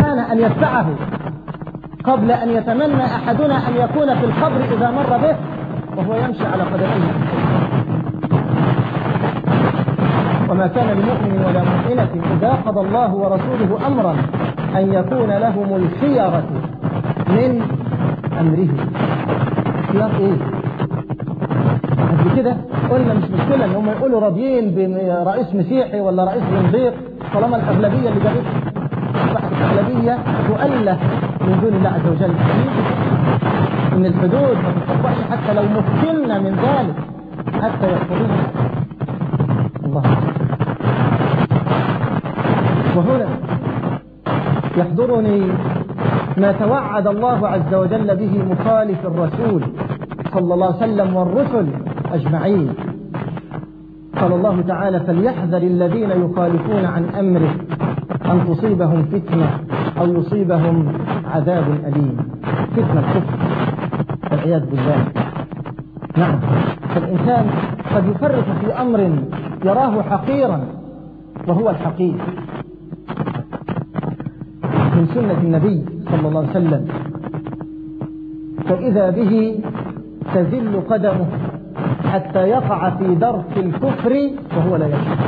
الإيمان أن يدفعه قبل أن يتمنى أحدنا أن يكون في القبر إذا مر به وهو يمشي على قدميه وما كان لمؤمن ولا مؤمنة إذا قضى الله ورسوله أمرا أن يكون لهم الخيرة من أمره خيار إيه؟ قبل كده قلنا مش مشكلة إن هم يقولوا راضيين برئيس مسيحي ولا رئيس زنديق طالما الأغلبية اللي جابتها أصبحت الأغلبية تؤله من دون الله عز وجل إن الحدود ما تطبقش حتى لو مكنا من ذلك حتى يقتضيها الله وهنا يحضرني ما توعد الله عز وجل به مخالف الرسول صلى الله عليه وسلم والرسل أجمعين قال الله تعالى فليحذر الذين يخالفون عن أمره أن تصيبهم فتنة أو يصيبهم عذاب أليم فتنة الكفر والعياذ بالله نعم فالإنسان قد يفرط في أمر يراه حقيرا وهو الحقير من سنة النبي صلى الله عليه وسلم فإذا به تزل قدمه حتى يقع في درك الكفر وهو لا يشعر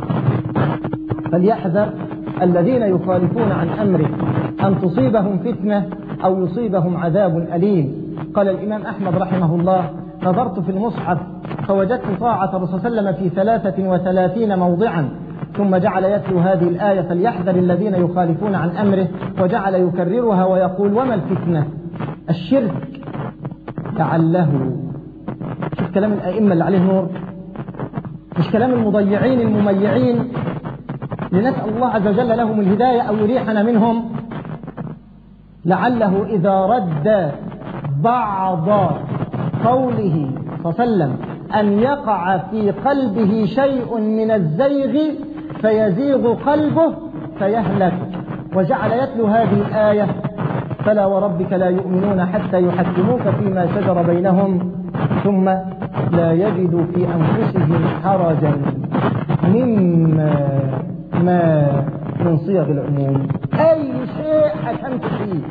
فليحذر الذين يخالفون عن أمره أن تصيبهم فتنة أو يصيبهم عذاب أليم قال الإمام أحمد رحمه الله نظرت في المصحف فوجدت طاعة الرسول صلى الله عليه وسلم في ثلاثة وثلاثين موضعا ثم جعل يتلو هذه الآية فليحذر الذين يخالفون عن أمره وجعل يكررها ويقول وما الفتنة الشرك لعله شوف كلام الأئمة اللي عليه نور مش كلام المضيعين المميعين لنسأل الله عز وجل لهم الهداية أو يريحنا منهم لعله إذا رد بعض قوله صلى الله عليه وسلم أن يقع في قلبه شيء من الزيغ فيزيغ قلبه فيهلك وجعل يتلو هذه الآية فلا وربك لا يؤمنون حتى يحكموك فيما شجر بينهم ثم لا يجدوا في أنفسهم حرجا مما ما من صيغ العموم أي شيء حكمت فيه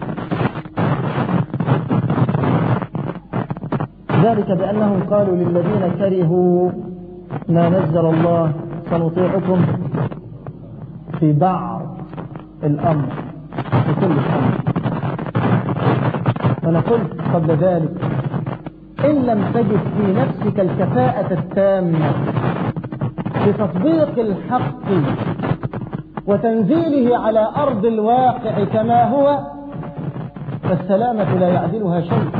ذلك بأنهم قالوا للذين كرهوا ما نزل الله سنطيعكم في بعض الأمر في كل الأمر وأنا قلت قبل ذلك إن لم تجد في نفسك الكفاءة التامة بتطبيق الحق وتنزيله على أرض الواقع كما هو فالسلامة لا يعدلها شيء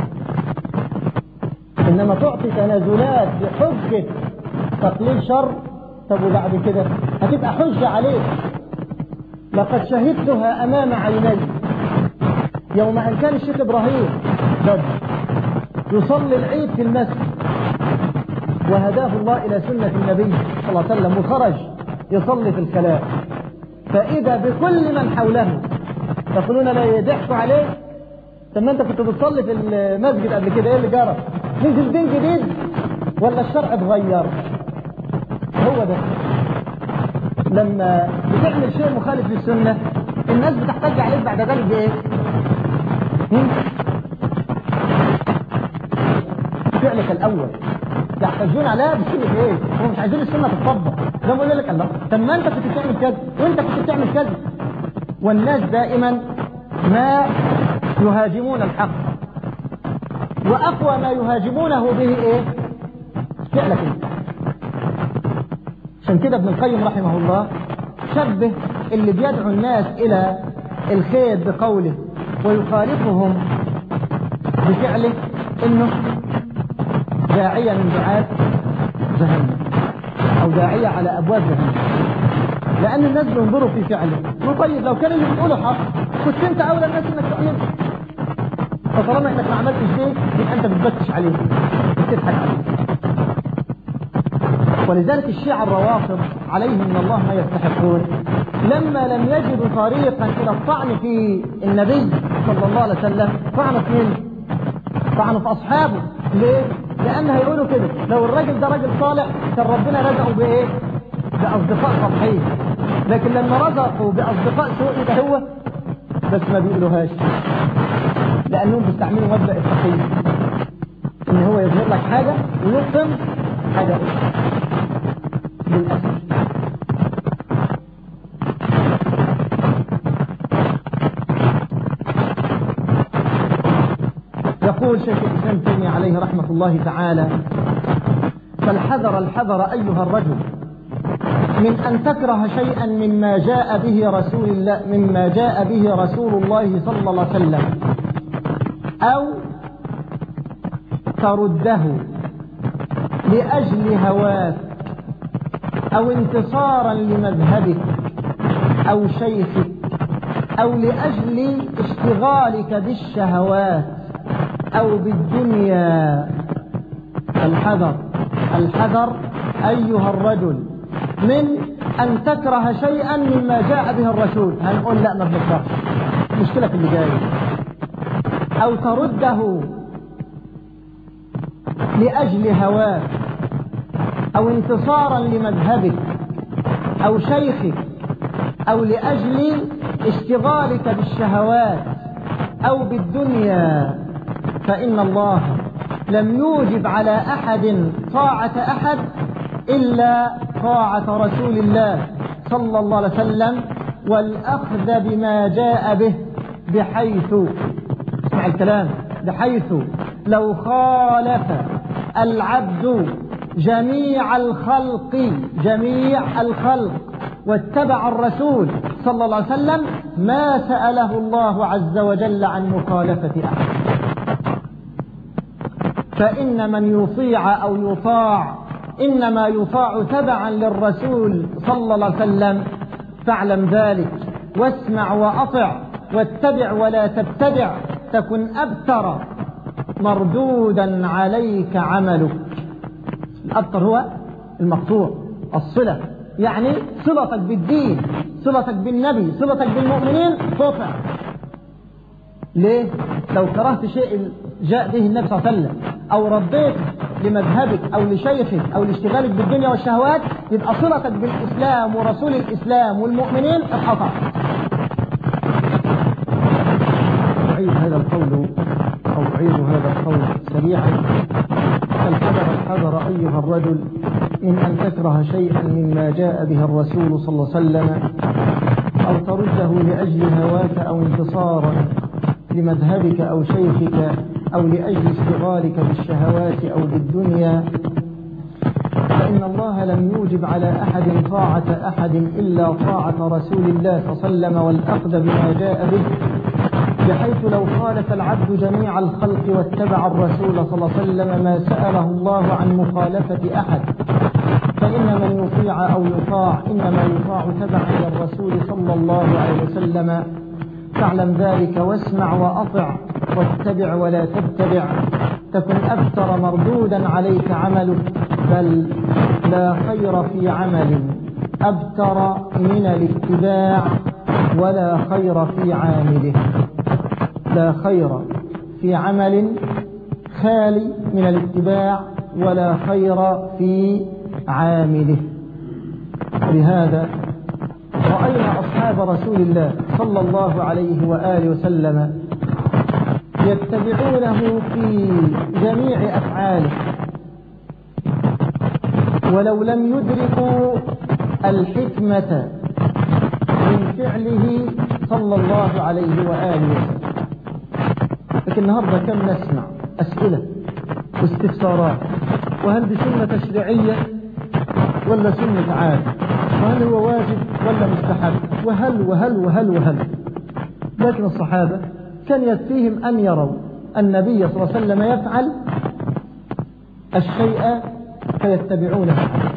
إنما تعطي تنازلات بحجة تقليل شر طب وبعد كده هتبقى حجة عليك لقد شهدتها أمام عيني يوم أن كان الشيخ إبراهيم بدر يصلي العيد في المسجد وهداه الله إلى سنة النبي صلى الله عليه وسلم وخرج يصلي في الكلام فإذا بكل من حوله يقولون لا يضحكوا عليه طب ما انت كنت بتصلي في المسجد قبل كده ايه اللي جرى نزل دين جديد ولا الشرع اتغير هو ده لما بتعمل شيء مخالف للسنة الناس بتحتج عليك بعد ذلك بايه فعلك الاول يحتجون عليها بسنة ايه هم مش عايزين السنة تتطبق ده بقول لك الله طب ما انت كنت بتعمل كذا وانت كنت بتعمل كذا والناس دائما ما يهاجمون الحق واقوى ما يهاجمونه به ايه فعلك انت عشان كده ابن القيم رحمه الله شبه اللي بيدعو الناس الى الخير بقوله ويخالفهم بفعله انه داعية من دعاة جهنم او داعية على ابواب جهنم لان الناس بينظروا في فعله طيب لو كان اللي بتقوله حق كنت انت اولى الناس انك تؤمن فطالما انك ما عملتش شيء يبقى انت بتبكش عليه بتضحك عليه ولذلك الشيعة الروافض عليهم من الله ما يستحقون لما لم يجدوا طريقا الى الطعن في النبي صلى الله عليه وسلم طعنوا في مين؟ طعنوا في اصحابه ليه؟ لان هيقولوا كده لو الراجل ده راجل صالح كان ربنا رزقه بايه؟ باصدقاء صالحين لكن لما رزقوا باصدقاء سوء يبقى هو بس ما بيقولوهاش لأنهم بيستعملوا مبدأ التقييد إن هو يظهر لك حاجة ويبطن حاجة أخرى للأسف يقول شيخ الإسلام تيمية عليه رحمة الله تعالى فالحذر الحذر أيها الرجل من أن تكره شيئا مما جاء به رسول الله مما جاء به رسول الله صلى الله عليه وسلم أو ترده لأجل هواك أو انتصارا لمذهبك أو شيخك أو لأجل اشتغالك بالشهوات أو بالدنيا الحذر الحذر أيها الرجل من أن تكره شيئا مما جاء به الرسول هنقول لا ما بنكرهش مشكلة في اللي جاي أو ترده لأجل هواك أو انتصارا لمذهبك أو شيخك أو لأجل اشتغالك بالشهوات أو بالدنيا فإن الله لم يوجب على أحد طاعة أحد إلا طاعة رسول الله صلى الله عليه وسلم والأخذ بما جاء به بحيث اسمع الكلام بحيث لو خالف العبد جميع الخلق جميع الخلق واتبع الرسول صلى الله عليه وسلم ما سأله الله عز وجل عن مخالفة أحد فإن من يطيع أو يطاع إنما يطاع تبعا للرسول صلى الله عليه وسلم فاعلم ذلك واسمع وأطع واتبع ولا تبتدع تكن أبتر مردودا عليك عملك الأبتر هو المقطوع الصلة يعني صلتك بالدين صلتك بالنبي صلتك بالمؤمنين قطع ليه لو كرهت شيء جاء به النبي صلى الله عليه وسلم أو رديت لمذهبك أو لشيخك أو لاشتغالك بالدنيا والشهوات يبقى صلتك بالإسلام ورسول الإسلام والمؤمنين انقطع أعيد هذا القول أو أعيد هذا القول سريعا الحذر الحذر أيها الرجل من أن تكره شيئا مما جاء به الرسول صلى الله عليه وسلم أو ترده لأجل هواك أو انتصارا لمذهبك أو شيخك أو لأجل اشتغالك بالشهوات أو بالدنيا فإن الله لم يوجب على أحد طاعة أحد إلا طاعة رسول الله صلى الله عليه وسلم والأخذ بما جاء به بحيث لو خالف العبد جميع الخلق واتبع الرسول صلى الله عليه وسلم ما سأله الله عن مخالفة أحد فإن من يطيع أو يطاع إنما يطاع تبعا للرسول صلى الله عليه وسلم فاعلم ذلك واسمع وأطع واتبع ولا تتبع تكن أكثر مردودا عليك عملك بل لا خير في عمل أبتر من الاتباع ولا خير في عامله لا خير في عمل خالي من الاتباع ولا خير في عامله لهذا رأينا أصحاب رسول الله صلى الله عليه وآله وسلم يتبعونه في جميع أفعاله ولو لم يدركوا الحكمة من فعله صلى الله عليه وآله وسلم لكن النهاردة كم نسمع أسئلة واستفسارات وهل دي سنة تشريعية ولا سنة عادة وهل هو واجب ولا مستحب وهل وهل وهل وهل لكن الصحابة كان يكفيهم أن يروا النبي صلى الله عليه وسلم يفعل الشيء فيتبعونه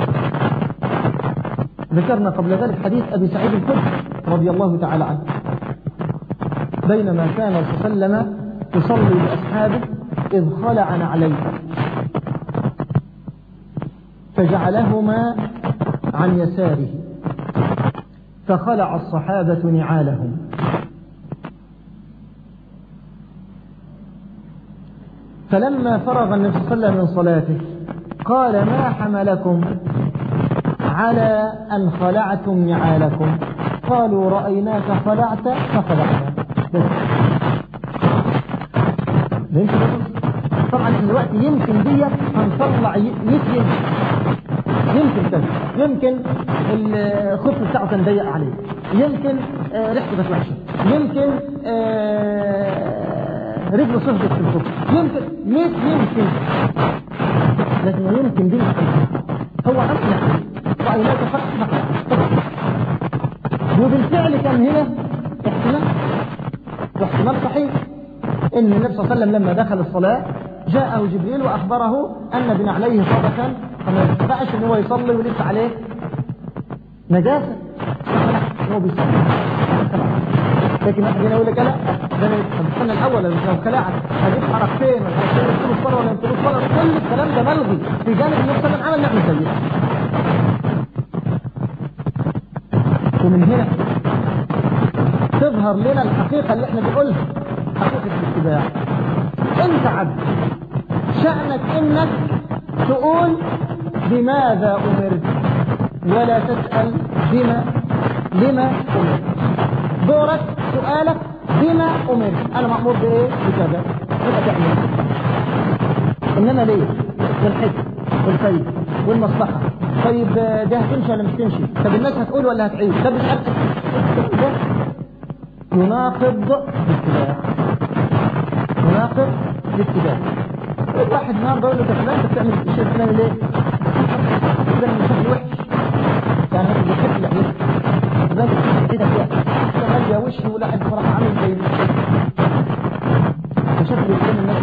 ذكرنا قبل ذلك حديث أبي سعيد الخدري رضي الله تعالى عنه بينما كان صلى الله عليه وسلم يصلي بأصحابه إذ خلع نعليه فجعلهما عن يساره فخلع الصحابة نعالهم فلما فرغ النبي صلى الله عليه وسلم من صلاته قال ما حملكم على أن خلعتم نعالكم قالوا رأيناك خلعت فخلعنا بس فهمت طبعا دلوقتي يمكن دي هنطلع يمكن يمكن كذا يمكن الخف بتاعه كان ضيق عليه يمكن آه ريحته كانت وحشه يمكن آه رجله صهدت في الخف يمكن مش يمكن لكن يمكن دي هو أصلح وأولاد فقط وبالفعل كان هنا احتمال واحتمال صحيح ان النبي صلى الله عليه وسلم لما دخل الصلاة جاءه جبريل وأخبره أن بنعليه صدقا فما يستطيعش ان هو يصلي وليس عليه نجاسة هو بيصلي لكن واحد هنا يقول لك لا ده انا استنى الاول لو خلعت هجيب حركتين ولا هجيب الصلاه ولا يمكن الصلاه كل الكلام ده ملغي في جانب النبي صلى الله عليه وسلم عمل نعمل زيه ومن هنا تظهر لنا الحقيقه اللي احنا بنقولها حقيقه الاتباع انت عبد شأنك انك تقول بماذا امرت ولا تسأل بما لما امرت دورك سؤالك بما امرت انا مأمور بايه بكذا يبقى تعمل انما ليه والحكم والخير والمصلحة طيب ده هتمشي ولا مش تمشي طب الناس هتقول ولا هتعيد ده مش عارف يناقض الاتباع يناقض الاتباع واحد النهارده يقول له ده فلان انت بتعمل الشيء الفلاني ليه؟ ده من شكل وحش يعني هذا بيحب لحيته ده كده كده ده ماليه وشي ولا حد فرح عامل زي فشكل قدام الناس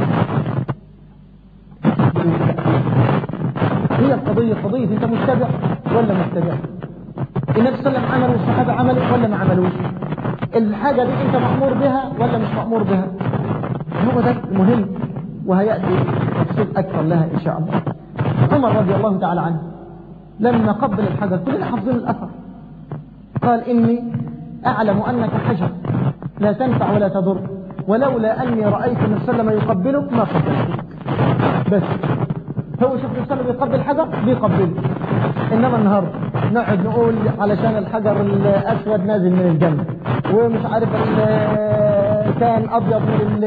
هي القضية قضية انت متبع ولا متبع النبي صلى الله عليه وسلم عمل والصحابة عملوا ولا ما عملوش الحاجة دي انت مأمور بها ولا مش مأمور بها هو ده المهم وهيأتي تفصيل أكثر لها إن شاء الله عمر رضي الله تعالى عنه لما قبل الحجر كلنا حافظين الأثر قال إني أعلم أنك حجر لا تنفع ولا تضر ولولا أني رأيت النبي صلى الله عليه وسلم يقبلك ما قبلتك بس هو شوف النبي صلى الله عليه وسلم يقبل حجر بيقبله إنما النهاردة نقعد نقول علشان الحجر الأسود نازل من الجنة ومش عارف كان أبيض من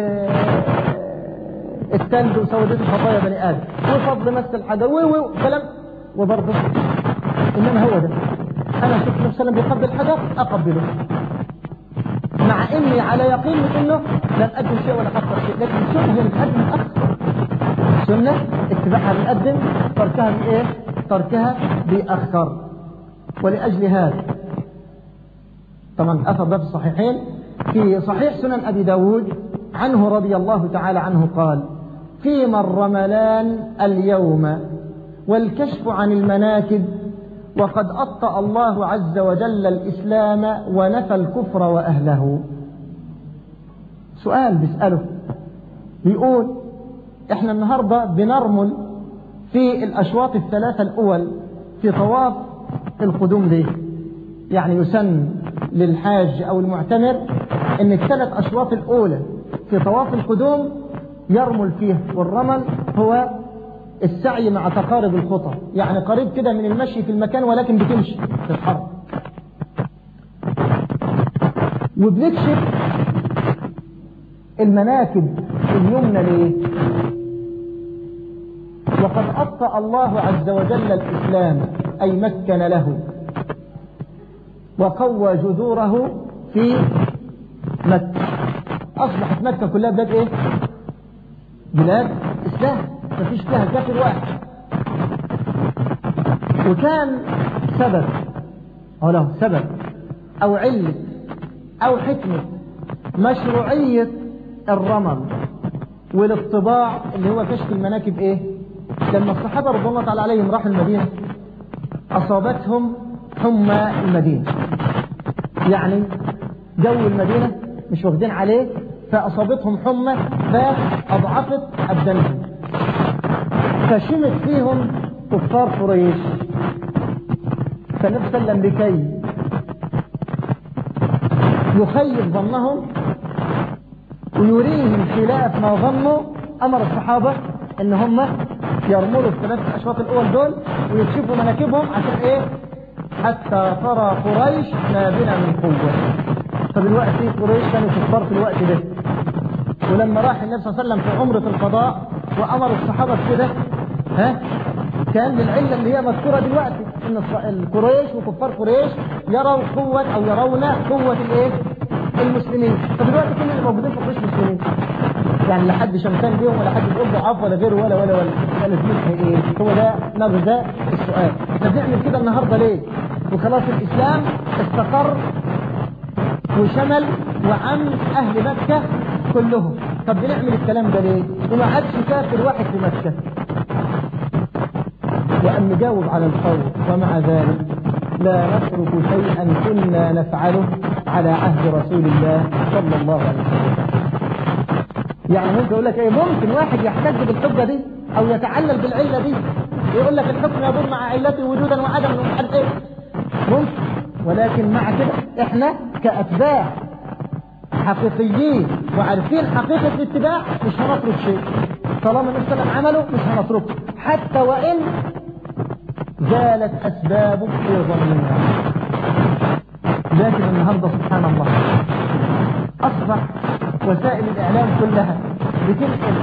التلج وسودته خطايا بني آدم وفضل مس الحجر وكلام وبرضه إنما هو ده أنا شفت النبي صلى الله عليه وسلم بيقبل الحجر أقبله مع إني على يقين من إنه لم أقدم شيء ولا أكثر شيء لكن السنة هي بتقدم أكثر السنة اتباعها بيقدم تركها بإيه؟ تركها بيأخر ولأجل هذا طبعا أثر ده في الصحيحين في صحيح سنن أبي داود عنه رضي الله تعالى عنه قال فيما الرملان اليوم والكشف عن المناكب وقد أبطأ الله عز وجل الإسلام ونفى الكفر وأهله سؤال بيسأله بيقول احنا النهاردة بنرمل في الأشواط الثلاثة الأول في طواف القدوم دي يعني يسن للحاج أو المعتمر ان الثلاث أشواط الأولى في طواف القدوم يرمل فيه والرمل هو السعي مع تقارب الخطى يعني قريب كده من المشي في المكان ولكن بتمشي تتحرك وبنكشف المناكب اليمنى ليه وقد أبطأ الله عز وجل الإسلام أي مكن له وقوى جذوره في مكة أصبحت مكة كلها بلاد إيه بلاد إسلام مفيش فيها كافر واحد وكان سبب أو له سبب أو علة أو حكمة مشروعية الرمل والاطباع اللي هو كشف المناكب ايه لما الصحابة رضي الله تعالى عليهم راحوا المدينة أصابتهم حمى المدينة يعني جو المدينة مش واخدين عليه فأصابتهم حمى فأضعفت أبدانهم فشمت فيهم كفار قريش فالنبي صلى الله عليه وسلم لكي يخيب ظنهم ويريهم خلاف ما ظنوا أمر الصحابة ان هم يرملوا الثلاث أشواط الأول دول ويكشفوا مناكبهم عشان إيه حتى ترى قريش ما بنا من قوة طب الوقت قريش كانوا كفار في الوقت ده ولما راح النبي صلى الله عليه وسلم في عمرة القضاء وأمر الصحابة كده ها كان للعلة اللي هي مذكورة دلوقتي ان القريش وكفار قريش يروا قوة او يرون قوة الايه المسلمين طب دلوقتي كل اللي موجودين في قريش مسلمين يعني لا حد شمسان بيهم ولا حد بيقول ضعاف ولا غيره ولا ولا ولا ده لازمتها ايه هو ده مغزى السؤال احنا بنعمل كده النهارده ليه وخلاص الاسلام استقر وشمل وعم اهل مكة كلهم طب بنعمل الكلام ده ليه وما عادش كافر واحد في مكة وأن نجاوب على القول ومع ذلك لا نترك شيئا كنا نفعله على عهد رسول الله صلى الله عليه وسلم يعني ممكن يقول لك ايه ممكن واحد يحتج بالحجة دي او يتعلل بالعلة دي يقول لك الحكم يدور مع علته وجودا وعدما ومش عارف ايه ممكن ولكن مع كده احنا كأتباع حقيقيين وعارفين حقيقة الاتباع مش هنترك شيء طالما النبي صلى الله عليه وسلم عمله مش هنتركه حتى وإن زالت أسبابه في ظننا لكن النهاردة سبحان الله أصبح وسائل الإعلام كلها بتنقل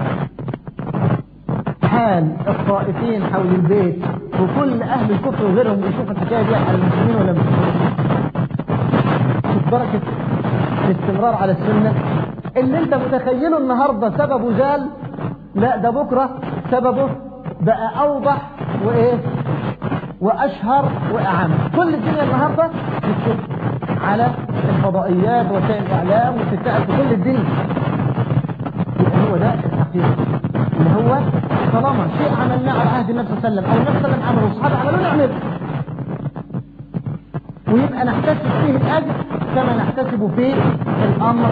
حال الطائفين حول البيت وكل أهل الكفر وغيرهم بيشوفوا الحكاية دي على المسلمين ولا المسلمين بركة الاستمرار على السنة اللي انت متخيله النهاردة سببه زال لا ده بكرة سببه بقى أوضح وإيه وأشهر وأعم كل الدنيا النهاردة بتشوف على الفضائيات وسائل الإعلام وتتسأل في كل الدنيا يبقى هو ده الحقيقة اللي هو طالما شيء عملناه على عهد النبي صلى الله عليه وسلم أو النبي صلى الله عليه وسلم عمله والصحابة عملوه نعمله ويبقى نحتسب فيه الأجر كما نحتسب فيه الأمر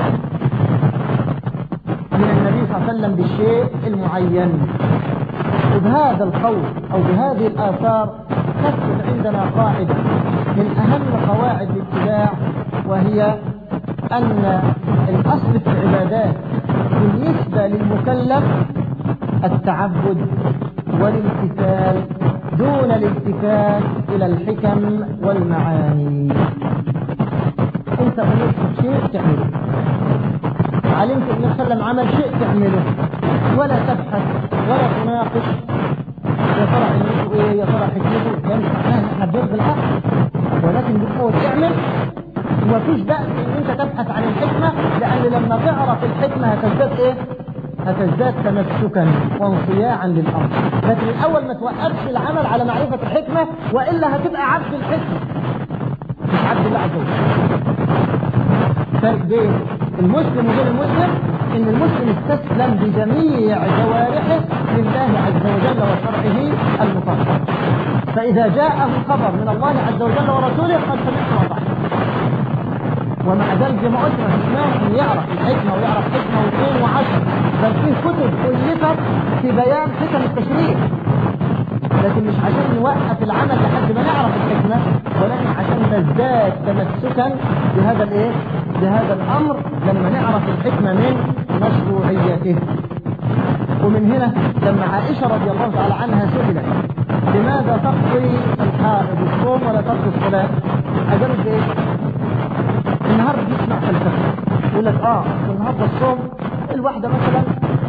من النبي صلى الله عليه وسلم بالشيء المعين وبهذا القول أو بهذه الآثار تثبت عندنا قاعدة من أهم قواعد الاتباع وهي أن الأصل في العبادات بالنسبة للمكلف التعبد والامتثال دون الالتفات إلى الحكم والمعاني أنت أمرت شيء تعمله علمت أن وسلم عمل شيء تعمله ولا تبحث ولا تناقش يا ترى علمته ايه يا ترى حكمته كان معناها احنا بنرضي العقل ولكن بتقول تعمل ومفيش بأس ان انت تبحث عن الحكمة لان لما تعرف الحكمة هتزداد ايه هتزداد تمسكا وانصياعا للامر لكن الاول ما توقفش العمل على معرفة الحكمة والا هتبقى عبد الحكمة مش عبد الله عز وجل فرق بين المسلم وغير المسلم ان المسلم استسلم بجميع جوارحه لله عز وجل وشرعه المطهر فاذا جاءه خبر من الله عز وجل ورسوله قد سمعت وطاعت ومع ذلك زي ما قلت ما تسمعش ان يعرف الحكمه ويعرف حكمه واثنين وعشر بل في كتب الفت في بيان حكم التشريع لكن مش عشان نوقف العمل لحد ما نعرف الحكمه ولكن عشان نزداد تمسكا بهذا الايه بهذا الامر لما نعرف الحكمه من مشروعيته ومن هنا لما عائشه رضي الله تعالى عنها سئلت لماذا تقضي الحائض الصوم ولا تقضي الصلاه؟ اجابت بايه؟ النهارده بيسمع فلسفه يقول لك اه النهارده الصوم الواحده مثلا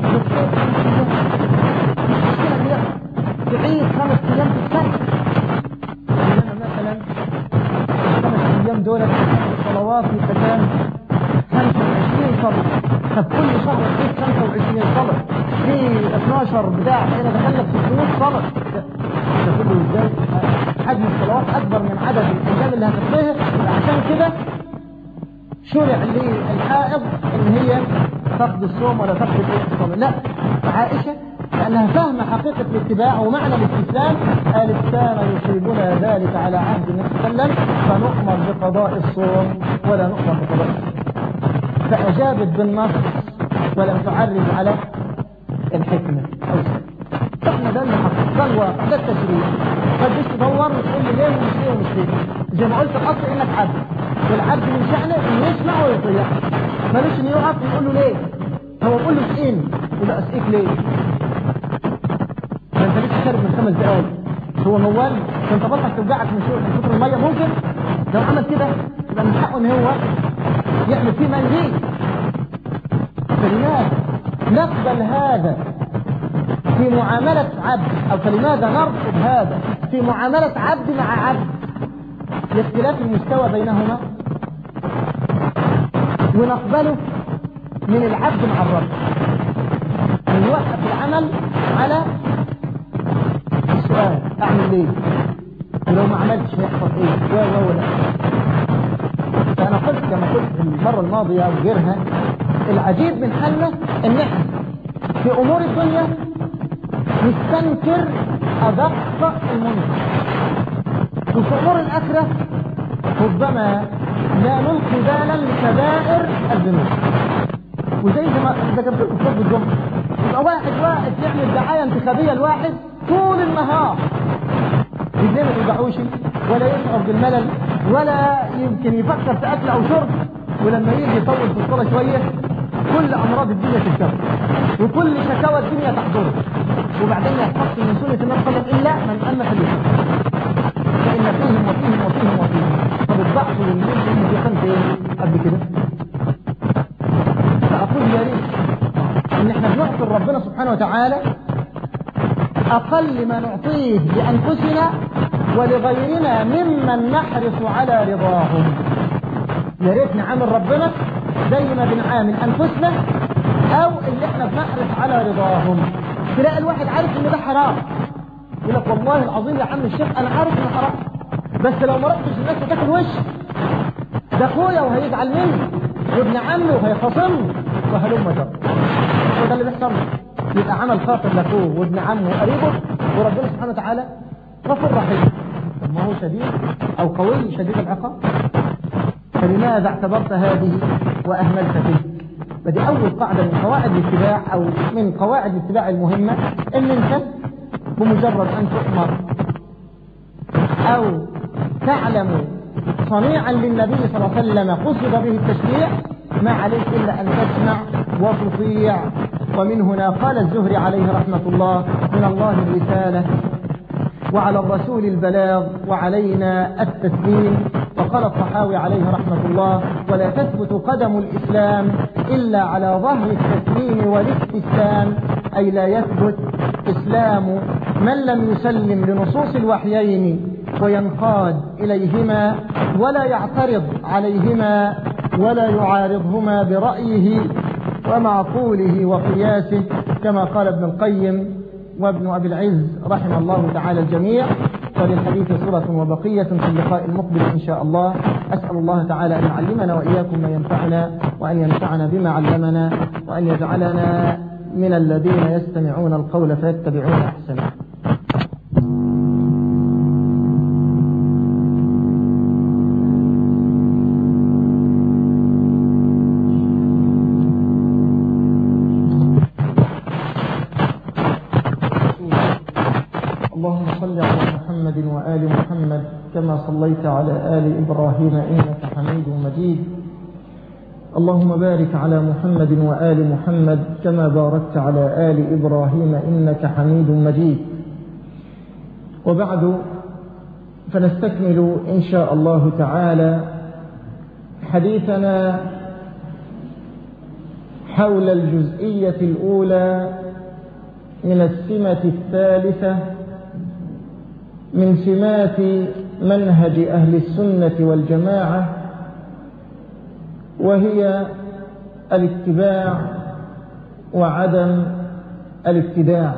مشكله تعيد خمس ايام في السنه انما مثلا الخمس ايام دول الصلوات والزكاه 25 صلاه طب كل شهر تعيد 25 صلاه في 12 بتاع هنا دخلنا في 600 صلاه ده كله ازاي حجم الصلوات اكبر من عدد الايام اللي هتقضيها عشان كده شرع للحائض ان هي تقضي الصوم ولا تقضي الصوم لا عائشه لأنها فاهمة حقيقة الاتباع ومعنى الاستسلام قالت كان يصيبنا ذلك على عهد النبي صلى الله عليه وسلم فنؤمر بقضاء الصوم ولا نؤمر بقضاء الصوم فأجابت بالنص ولم تعرج على الحكمة أو احنا ده اللي حصل ده الواقع ده التشريع ما تجيش تدور وتقول لي ليه ومش ليه ومش ليه زي ما قلت الاصل انك عبد والعبد من شأنه انه يسمع ويطيع مالوش انه يقف يقول له ليه هو بيقول له اسئني يقول له اسئك ليه ما انت لسه شارب من خمس دقايق هو موال انت بطنك توجعك من شو من كتر الميه ممكن لو عمل كده يبقى من حقه ان هو يعمل فيه منديل فلماذا نقبل هذا في معاملة عبد أو فلماذا نرفض هذا في معاملة عبد مع عبد لاختلاف المستوى بينهما ونقبله من العبد مع الرب نوقف العمل على السؤال اعمل ايه ولو ما عملتش هيحصل ايه و و لا فانا قلت كما قلت في المره الماضيه او غيرها العجيب من حالنا ان احنا في امور الدنيا نستنكر ادق المنكر وفي امور الاخره ربما لا نلقي بالا لكبائر الذنوب وزي ما ذكرت لكم في الجمعه يبقى واحد واحد يعمل دعايه انتخابيه لواحد طول النهار رجليه ما توجعوش ولا يشعر بالملل ولا يمكن يفكر في اكل او شرب ولما يجي يطول في الصلاه شويه كل امراض الدنيا تشتغل وكل شكاوى الدنيا تحضره وبعدين يحفظ من سنه النبي صلى الله عليه وسلم الا من اما فليكن فان فيهم وفيهم وفيهم وفيهم طب الضعف والميل اللي في خمسه ايه قبل كده فاقول يا ريت ان احنا بنعطي ربنا سبحانه وتعالى اقل ما نعطيه لانفسنا ولغيرنا ممن نحرص على رضاهم يا ريت نعامل ربنا زي ما بنعامل انفسنا او اللي احنا بنحرص على رضاهم تلاقي الواحد عارف ان ده حرام يقول لك والله العظيم يا عم الشيخ انا عارف انه حرام بس لو ما رحتش الناس هتاكل وش ده اخويا وهيزعل مني وابن عمي وهيخاصمني وهلم جر هو ده اللي بيحصل يبقى عمل خاطر لاخوه وابن عمه وقريبه وربنا سبحانه وتعالى غفور رحيم طب ما هو شديد او قوي شديد العقاب فلماذا اعتبرت هذه واهملت تلك فدي اول قاعده من قواعد الاتباع او من قواعد الاتباع المهمه ان انت بمجرد ان تؤمر او تعلم صنيعا للنبي صلى الله عليه وسلم قصد به التشريع ما عليك الا ان تسمع وتطيع ومن هنا قال الزهري عليه رحمه الله من الله الرساله وعلى الرسول البلاغ وعلينا التسليم وقال الطحاوي عليه رحمة الله ولا تثبت قدم الإسلام إلا على ظهر التسليم والاستسلام أي لا يثبت إسلام من لم يسلم لنصوص الوحيين وينقاد إليهما ولا يعترض عليهما ولا يعارضهما برأيه ومعقوله وقياسه كما قال ابن القيم وابن أبي العز رحم الله تعالى الجميع وللحديث صورة وبقية في اللقاء المقبل إن شاء الله أسأل الله تعالى أن يعلمنا وإياكم ما ينفعنا وأن ينفعنا بما علمنا وأن يجعلنا من الذين يستمعون القول فيتبعون أحسنه اللهم صل على محمد وآل محمد كما صليت على آل إبراهيم إنك حميد مجيد اللهم بارك على محمد وآل محمد كما باركت على آل إبراهيم إنك حميد مجيد وبعد فنستكمل إن شاء الله تعالى حديثنا حول الجزئية الأولى من السمة الثالثة من سمات منهج أهل السنة والجماعة وهي الاتباع وعدم الابتداع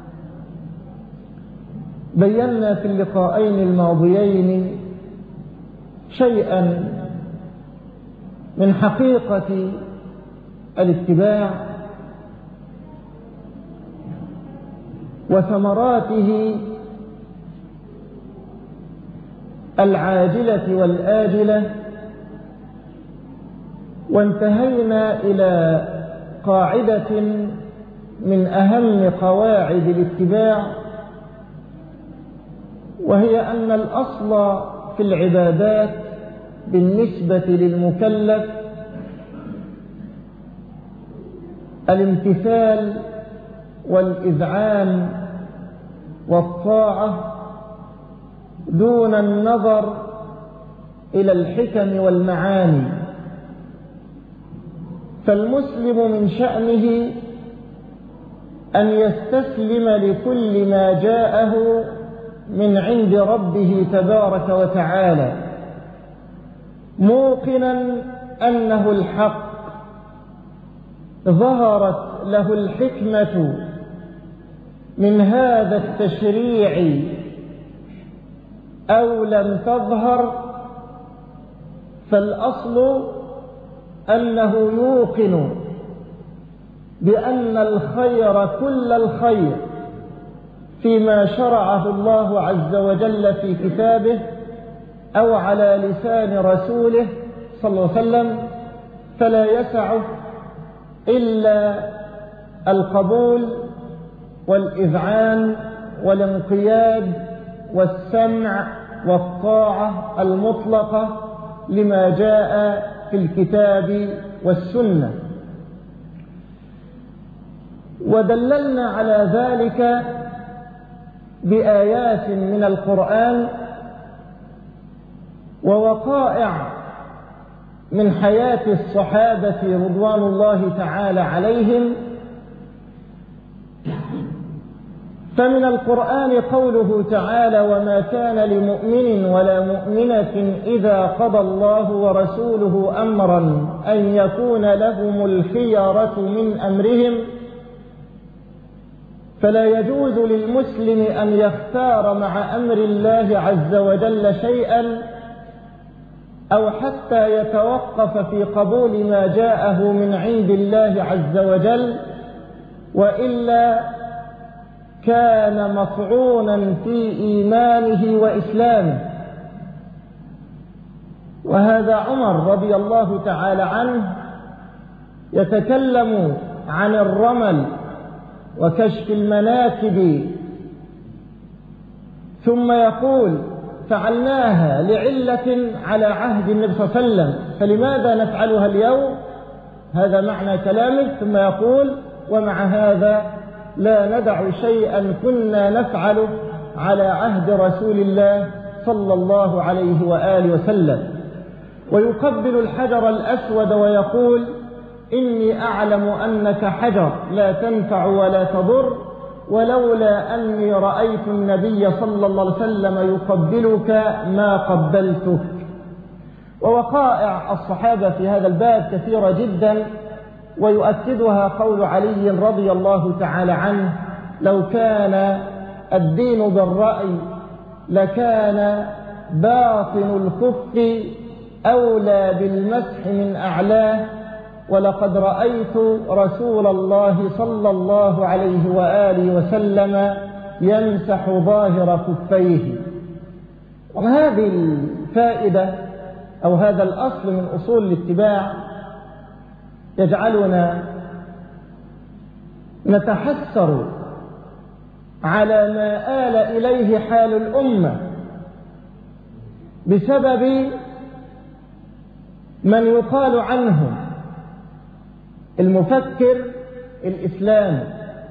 بينا في اللقاءين الماضيين شيئا من حقيقة الاتباع وثمراته العاجلة والآجلة وانتهينا إلى قاعدة من أهم قواعد الاتباع وهي أن الأصل في العبادات بالنسبة للمكلف الامتثال والإذعان والطاعة دون النظر إلى الحكم والمعاني فالمسلم من شأنه أن يستسلم لكل ما جاءه من عند ربه تبارك وتعالى موقنا أنه الحق ظهرت له الحكمة من هذا التشريع أو لم تظهر فالأصل أنه يوقن بأن الخير كل الخير فيما شرعه الله عز وجل في كتابه أو على لسان رسوله صلى الله عليه وسلم فلا يسعه إلا القبول والإذعان والانقياد والسمع والطاعة المطلقة لما جاء في الكتاب والسنة ودللنا على ذلك بآيات من القرآن ووقائع من حياة الصحابة رضوان الله تعالى عليهم فمن القرآن قوله تعالى وما كان لمؤمن ولا مؤمنة إذا قضى الله ورسوله أمرا أن يكون لهم الخيرة من أمرهم فلا يجوز للمسلم أن يختار مع أمر الله عز وجل شيئا أو حتى يتوقف في قبول ما جاءه من عند الله عز وجل وإلا كان مطعونا في إيمانه وإسلامه وهذا عمر رضي الله تعالى عنه يتكلم عن الرمل وكشف المناكب ثم يقول فعلناها لعلة على عهد النبي صلى الله عليه وسلم فلماذا نفعلها اليوم هذا معنى كلامه ثم يقول ومع هذا لا ندع شيئا كنا نفعله على عهد رسول الله صلى الله عليه وآله وسلم ويقبل الحجر الأسود ويقول إني أعلم أنك حجر لا تنفع ولا تضر ولولا أني رأيت النبي صلى الله عليه وسلم يقبلك ما قبلتك ووقائع الصحابة في هذا الباب كثيرة جدا ويؤكدها قول علي رضي الله تعالى عنه لو كان الدين بالرأي لكان باطن الكف أولى بالمسح من أعلاه ولقد رأيت رسول الله صلى الله عليه وآله وسلم يمسح ظاهر كفيه وهذه الفائدة أو هذا الأصل من أصول الاتباع يجعلنا نتحسر على ما آل إليه حال الأمة بسبب من يقال عنهم المفكر الإسلامي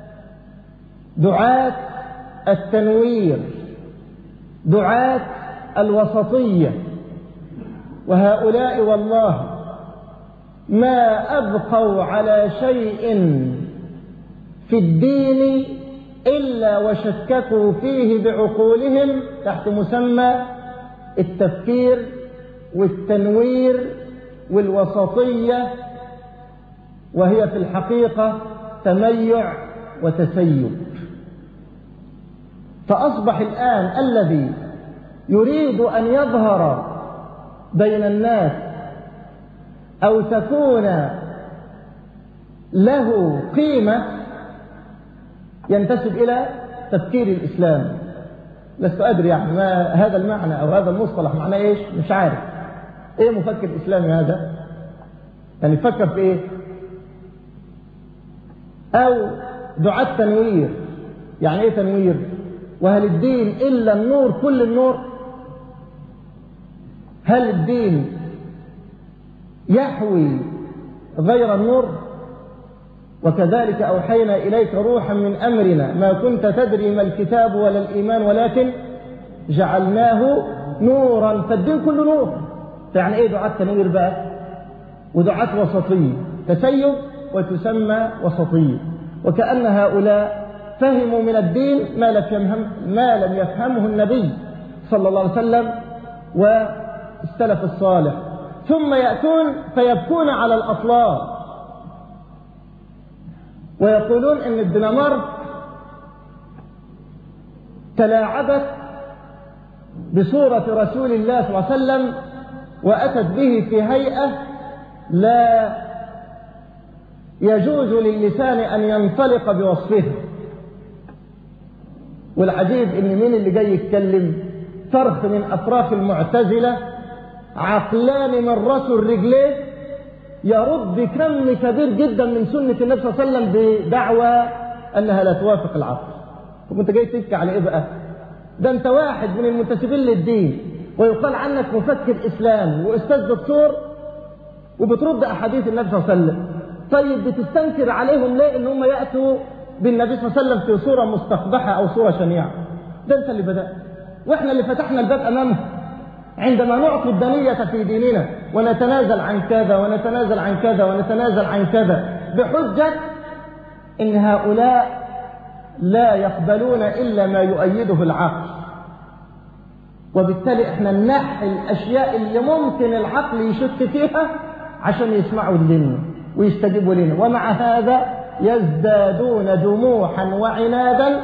دعاة التنوير دعاة الوسطية وهؤلاء والله ما أبقوا على شيء في الدين إلا وشككوا فيه بعقولهم تحت مسمى التفكير والتنوير والوسطية وهي في الحقيقة تميع وتسيب فأصبح الآن الذي يريد أن يظهر بين الناس أو تكون له قيمة ينتسب إلى تفكير الإسلام لست أدري يعني ما هذا المعنى أو هذا المصطلح معناه إيش مش عارف إيه مفكر إسلامي هذا يعني فكر في إيه أو دعاة تنوير يعني إيه تنوير وهل الدين إلا النور كل النور هل الدين يحوي غير النور وكذلك أوحينا إليك روحا من أمرنا ما كنت تدري ما الكتاب ولا الإيمان ولكن جعلناه نورا فالدين كله نور يعني إيه دعاة تنوير بقى ودعاة وسطية تسيب وتسمى وسطية وكأن هؤلاء فهموا من الدين ما لم يفهم ما لم يفهمه النبي صلى الله عليه وسلم والسلف الصالح ثم يأتون فيبكون على الأطلاق ويقولون ان الدنمارك تلاعبت بصورة رسول الله صلى الله عليه وسلم وأتت به في هيئة لا يجوز للسان أن ينطلق بوصفها والعجيب ان مين اللي جاي يتكلم فرخ من افراخ المعتزلة عقلان من راس رجليه يرد كم كبير جدا من سنة النبي صلى الله عليه وسلم بدعوى انها لا توافق العقل طب انت جاي تحكي على ايه بقى ده انت واحد من المنتسبين للدين ويقال عنك مفكر اسلام واستاذ دكتور وبترد احاديث النبي صلى الله عليه وسلم طيب بتستنكر عليهم ليه ان هم ياتوا بالنبي صلى الله عليه وسلم في صورة مستقبحة أو صورة شنيعة ده أنت اللي بدأت وإحنا اللي فتحنا الباب أمامه عندما نعطي الدنية في ديننا ونتنازل عن كذا ونتنازل عن كذا ونتنازل عن كذا بحجة إن هؤلاء لا يقبلون إلا ما يؤيده العقل وبالتالي احنا ننحي الأشياء اللي ممكن العقل يشك فيها عشان يسمعوا لنا ويستجيبوا لنا ومع هذا يزدادون جموحا وعنادا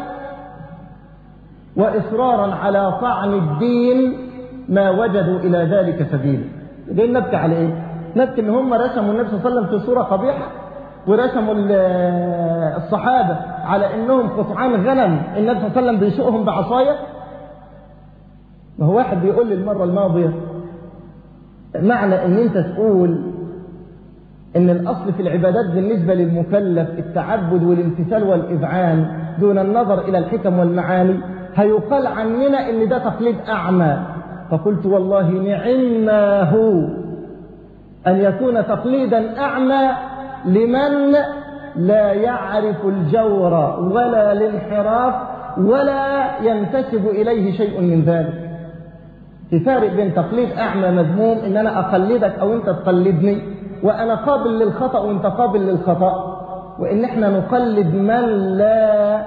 وإصرارا على طعن الدين ما وجدوا إلى ذلك سبيلا ليه نبكي على إيه؟ نبكي إن هم رسموا النبي صلى الله عليه وسلم في صورة قبيحة ورسموا الصحابة على إنهم قطعان غنم النبي صلى الله عليه وسلم بيسوقهم بعصاية ما هو واحد بيقول لي المرة الماضية معنى إن أنت تقول ان الاصل في العبادات بالنسبة للمكلف التعبد والامتثال والاذعان دون النظر الى الحكم والمعاني هيقال عننا ان ده تقليد اعمى فقلت والله نعم ما هو ان يكون تقليدا اعمى لمن لا يعرف الجور ولا الانحراف ولا ينتسب اليه شيء من ذلك في فارق بين تقليد اعمى مذموم ان انا اقلدك او انت تقلدني وأنا قابل للخطأ وأنت قابل للخطأ وإن إحنا نقلد من لا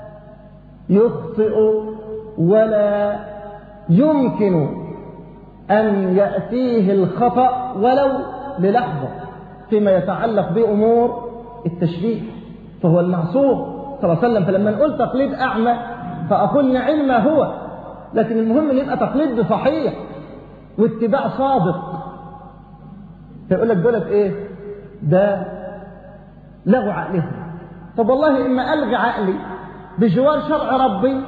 يخطئ ولا يمكن أن يأتيه الخطأ ولو للحظة فيما يتعلق بأمور التشريع فهو المعصوم صلى الله عليه وسلم فلما نقول تقليد أعمى فأقول نعم ما هو لكن المهم ان يبقى تقليد صحيح واتباع صادق فيقول لك دولت ايه ده لغوا عقلهم طب والله اما الغي عقلي بجوار شرع ربي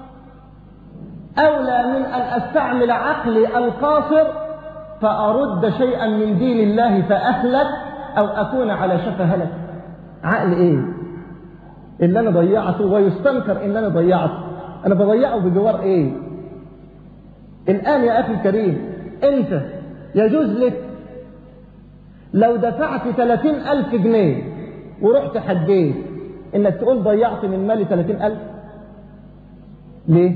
اولى من ان استعمل عقلي القاصر فارد شيئا من دين الله فاهلك او اكون على شفا هلك عقل ايه اللي انا ضيعته ويستنكر ان انا ضيعته انا بضيعه بجوار ايه الان يا اخي الكريم انت يجوز لك لو دفعت ثلاثين ألف جنيه ورحت حجيت إنك تقول ضيعت من مالي ثلاثين ألف ليه؟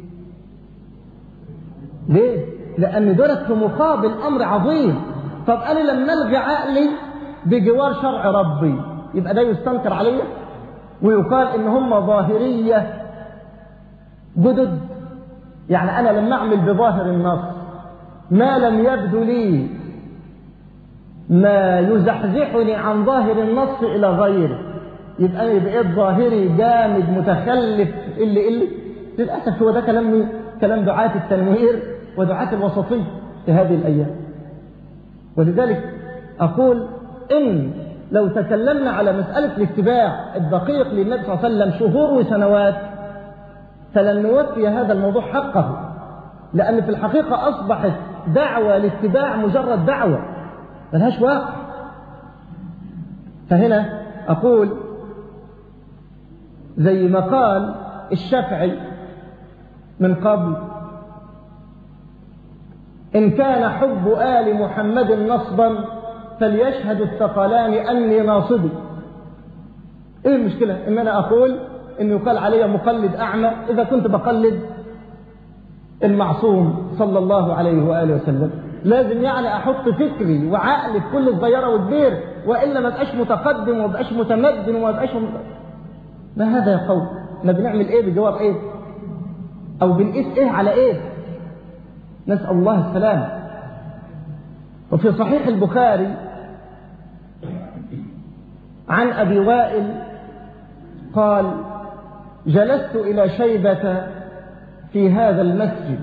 ليه؟ لأن دولت في مقابل أمر عظيم طب أنا لما ألغي عقلي بجوار شرع ربي يبقى ده يستنكر عليا ويقال إن هم ظاهرية جدد يعني أنا لما أعمل بظاهر النص ما لم يبدو لي ما يزحزحني عن ظاهر النص إلى غيره يبقى أنا بقيت ظاهري جامد متخلف اللي اللي للأسف هو ده كلام مين؟ كلام دعاة التنوير ودعاة الوسطية في هذه الأيام ولذلك أقول إن لو تكلمنا على مسألة الاتباع الدقيق للنبي صلى الله عليه وسلم شهور وسنوات فلن نوفي هذا الموضوع حقه لأن في الحقيقة أصبحت دعوة الاتباع مجرد دعوة ملهاش واقع فهنا أقول زي ما قال الشافعي من قبل إن كان حب آل محمد نصبا فليشهد الثقلان أني ناصبي إيه المشكلة إن أنا أقول إنه يقال علي مقلد أعمى إذا كنت بقلد المعصوم صلى الله عليه وآله وسلم لازم يعني أحط فكري وعقلي في كل صغيرة وكبير وإلا ما بقاش متقدم وما بقاش متمدن وما بقاش م... ما هذا يا قوم احنا بنعمل ايه بجواب ايه او بنقيس ايه على ايه نسأل الله السلام وفي صحيح البخاري عن أبي وائل قال جلست إلى شيبة في هذا المسجد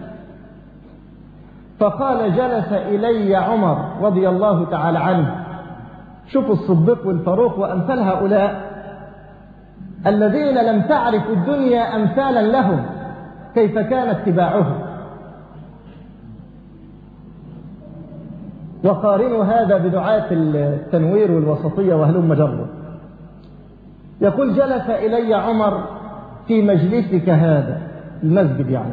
فقال جلس إلي عمر رضي الله تعالى عنه شوفوا الصديق والفاروق وأمثال هؤلاء الذين لم تعرف الدنيا أمثالا لهم كيف كان اتباعهم وقارنوا هذا بدعاة التنوير والوسطية وهلم جره يقول جلس إلي عمر في مجلسك هذا المسجد يعني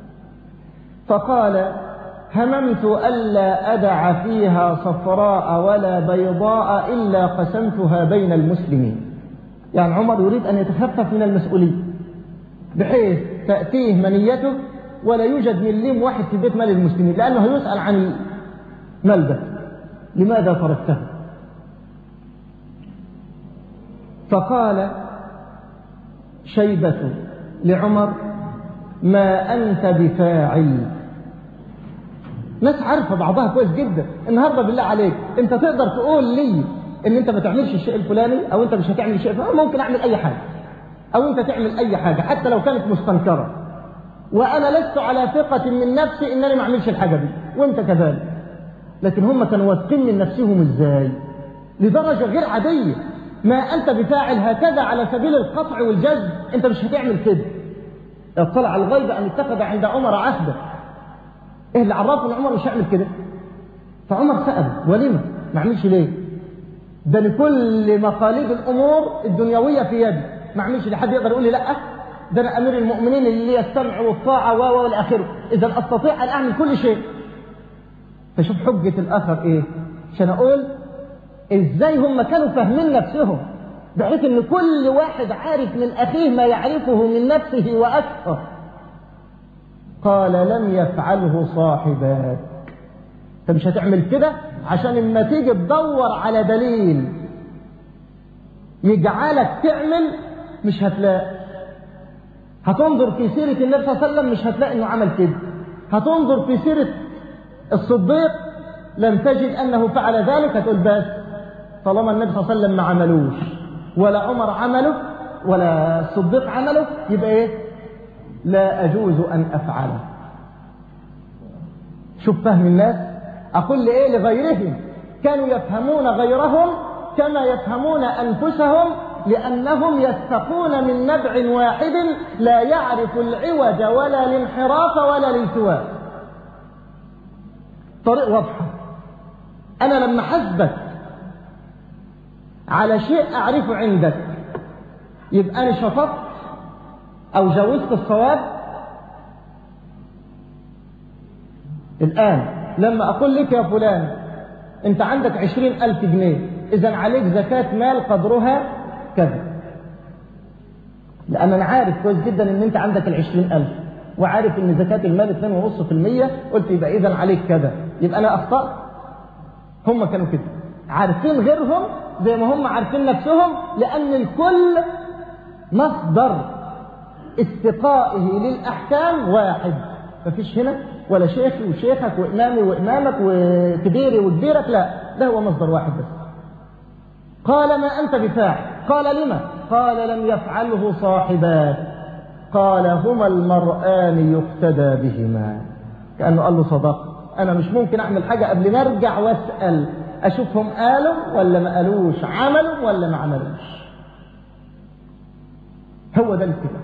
فقال هممت ألا أدع فيها صفراء ولا بيضاء إلا قسمتها بين المسلمين يعني عمر يريد أن يتخفف من المسؤولية بحيث تأتيه منيته ولا يوجد مليم واحد في بيت مال المسلمين لأنه يسأل عن ملبس لماذا تركته فقال شيبة لعمر ما أنت بفاعل ناس عارفة بعضها كويس جدا النهاردة بالله عليك انت تقدر تقول لي ان انت ما تعملش الشيء الفلاني او انت مش هتعمل الشيء الفلاني ممكن اعمل اي حاجة او انت تعمل اي حاجة حتى لو كانت مستنكرة وانا لست على ثقة من نفسي انني ما اعملش الحاجة دي وانت كذلك لكن هم كانوا واثقين من نفسهم ازاي لدرجة غير عادية ما انت بفاعل هكذا على سبيل القطع والجزم انت مش هتعمل كده اطلع الغيب ان اتخذ عند عمر عهدا ايه اللي عرفه ان عمر مش هيعمل كده فعمر سأل ولما ما عملش ليه ده لكل مقاليد الامور الدنيويه في يدي ما عملش لحد يقدر يقول لي لا ده انا امير المؤمنين اللي لي السمع والطاعه و والى اخره اذا استطيع ان اعمل كل شيء فشوف حجه الاخر ايه عشان اقول ازاي هم كانوا فاهمين نفسهم بحيث ان كل واحد عارف من اخيه ما يعرفه من نفسه واكثر قال لم يفعله صاحباك انت مش هتعمل كده عشان لما تيجي تدور على دليل يجعلك تعمل مش هتلاقي هتنظر في سيرة النبي صلى الله عليه وسلم مش هتلاقي انه عمل كده هتنظر في سيرة الصديق لم تجد انه فعل ذلك هتقول بس طالما النبي صلى الله عليه وسلم ما عملوش ولا عمر عمله ولا الصديق عمله يبقى ايه لا أجوز أن أفعله شوف فهم الناس أقول لإيه لغيرهم كانوا يفهمون غيرهم كما يفهمون أنفسهم لأنهم يستقون من نبع واحد لا يعرف العوج ولا الانحراف ولا الالتواء طريق واضحة أنا لما حسبك على شيء أعرفه عندك يبقى أنا شفقت أو جاوزت الصواب الآن لما أقول لك يا فلان أنت عندك عشرين ألف جنيه إذا عليك زكاة مال قدرها كذا لأن أنا عارف كويس جدا أن أنت عندك العشرين ألف وعارف أن زكاة المال اثنين ونص في المية قلت يبقى إذا عليك كذا يبقى أنا أخطأت هم كانوا كده عارفين غيرهم زي ما هم عارفين نفسهم لأن الكل مصدر استقائه للأحكام واحد مفيش هنا ولا شيخي وشيخك وإمامي وإمامك وكبيري وكبيرك لا ده هو مصدر واحد بس قال ما أنت بفاعل قال لما قال لم يفعله صاحباك قال هما المرآن يقتدى بهما كأنه قال له صدق أنا مش ممكن أعمل حاجة قبل ما أرجع وأسأل أشوفهم قالوا ولا ما قالوش عملوا ولا ما عملوش هو ده الاتباع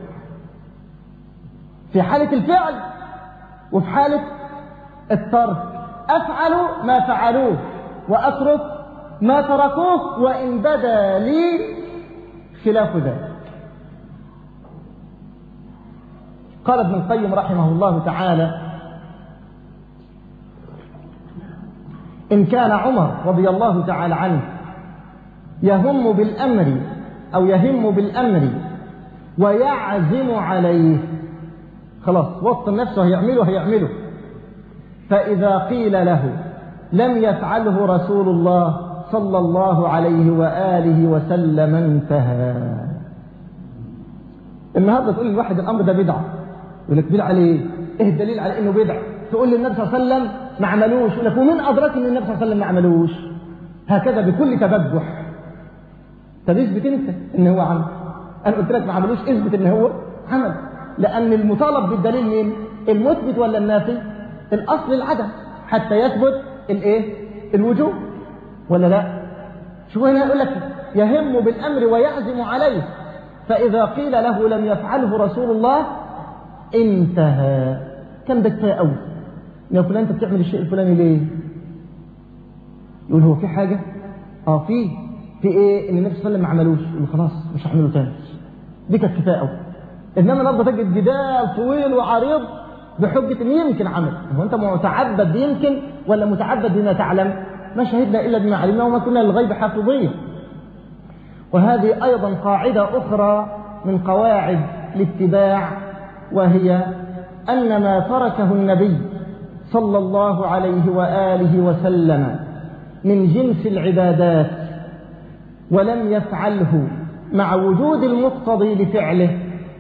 في حالة الفعل وفي حالة الترك أفعل ما فعلوه وأترك ما تركوه وإن بدا لي خلاف ذلك قال ابن القيم رحمه الله تعالى إن كان عمر رضي الله تعالى عنه يهم بالأمر أو يهم بالأمر ويعزم عليه خلاص وطن نفسه هيعمله هيعمله فإذا قيل له لم يفعله رسول الله صلى الله عليه وآله وسلم انتهى النهارده تقول للواحد الامر ده بدعه يقول لك بدعه ليه؟ ايه الدليل على انه بدعه؟ تقول للنبي صلى الله عليه وسلم ما عملوش يقول لك ومين ادراك ان النبي صلى الله عليه وسلم ما عملوش؟ هكذا بكل تبجح طب اثبت انت ان هو عمل انا قلت لك ما عملوش اثبت ان هو عمل لان المطالب بالدليل مين؟ المثبت ولا النافي؟ الاصل العدم حتى يثبت الايه؟ الوجوب ولا لا؟ شوف هنا يقول لك يهم بالامر ويعزم عليه فإذا قيل له لم يفعله رسول الله انتهى كان ده كفايه قوي يا فلان انت بتعمل الشيء الفلاني ليه؟ يقول هو في حاجة؟ اه في في ايه؟ ان النبي صلى الله عليه وسلم ما عملوش يقول خلاص مش هعمله تاني دي كانت كفايه قوي انما النهارده تجد جدال طويل وعريض بحجة ان يمكن عمل هو انت متعبد يمكن ولا متعبد بما تعلم؟ ما شهدنا الا بما علمنا وما كنا للغيب حافظين وهذه أيضا قاعدة أخرى من قواعد الاتباع وهي أن ما تركه النبي صلى الله عليه وآله وسلم من جنس العبادات ولم يفعله مع وجود المقتضي لفعله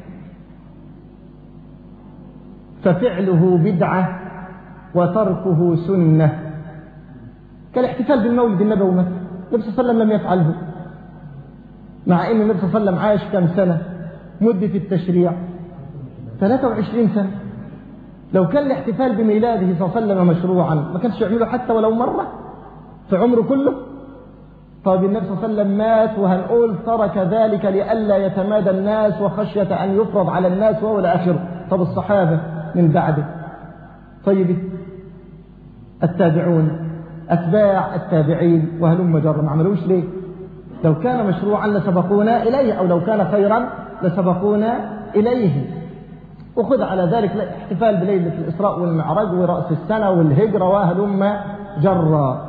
ففعله بدعة وتركه سنة كالاحتفال بالمولد النبوي مثلا النبي صلى الله عليه وسلم لم يفعله مع ان النبي صلى الله عليه وسلم عاش كم سنة مدة التشريع 23 سنة لو كان الاحتفال بميلاده صلى الله عليه وسلم مشروعا ما كانش يعمله حتى ولو مرة في عمره كله طيب النبي صلى الله عليه وسلم مات وهنقول ترك ذلك لئلا يتمادى الناس وخشية أن يفرض على الناس وهو الآخر طب الصحابة من بعده طيب التابعون أتباع التابعين وهلم جر ما عملوش ليه لو كان مشروعا لسبقونا إليه أو لو كان خيرا لسبقونا إليه وخذ على ذلك الاحتفال بليلة الإسراء والمعراج ورأس السنة والهجرة وهلم جرا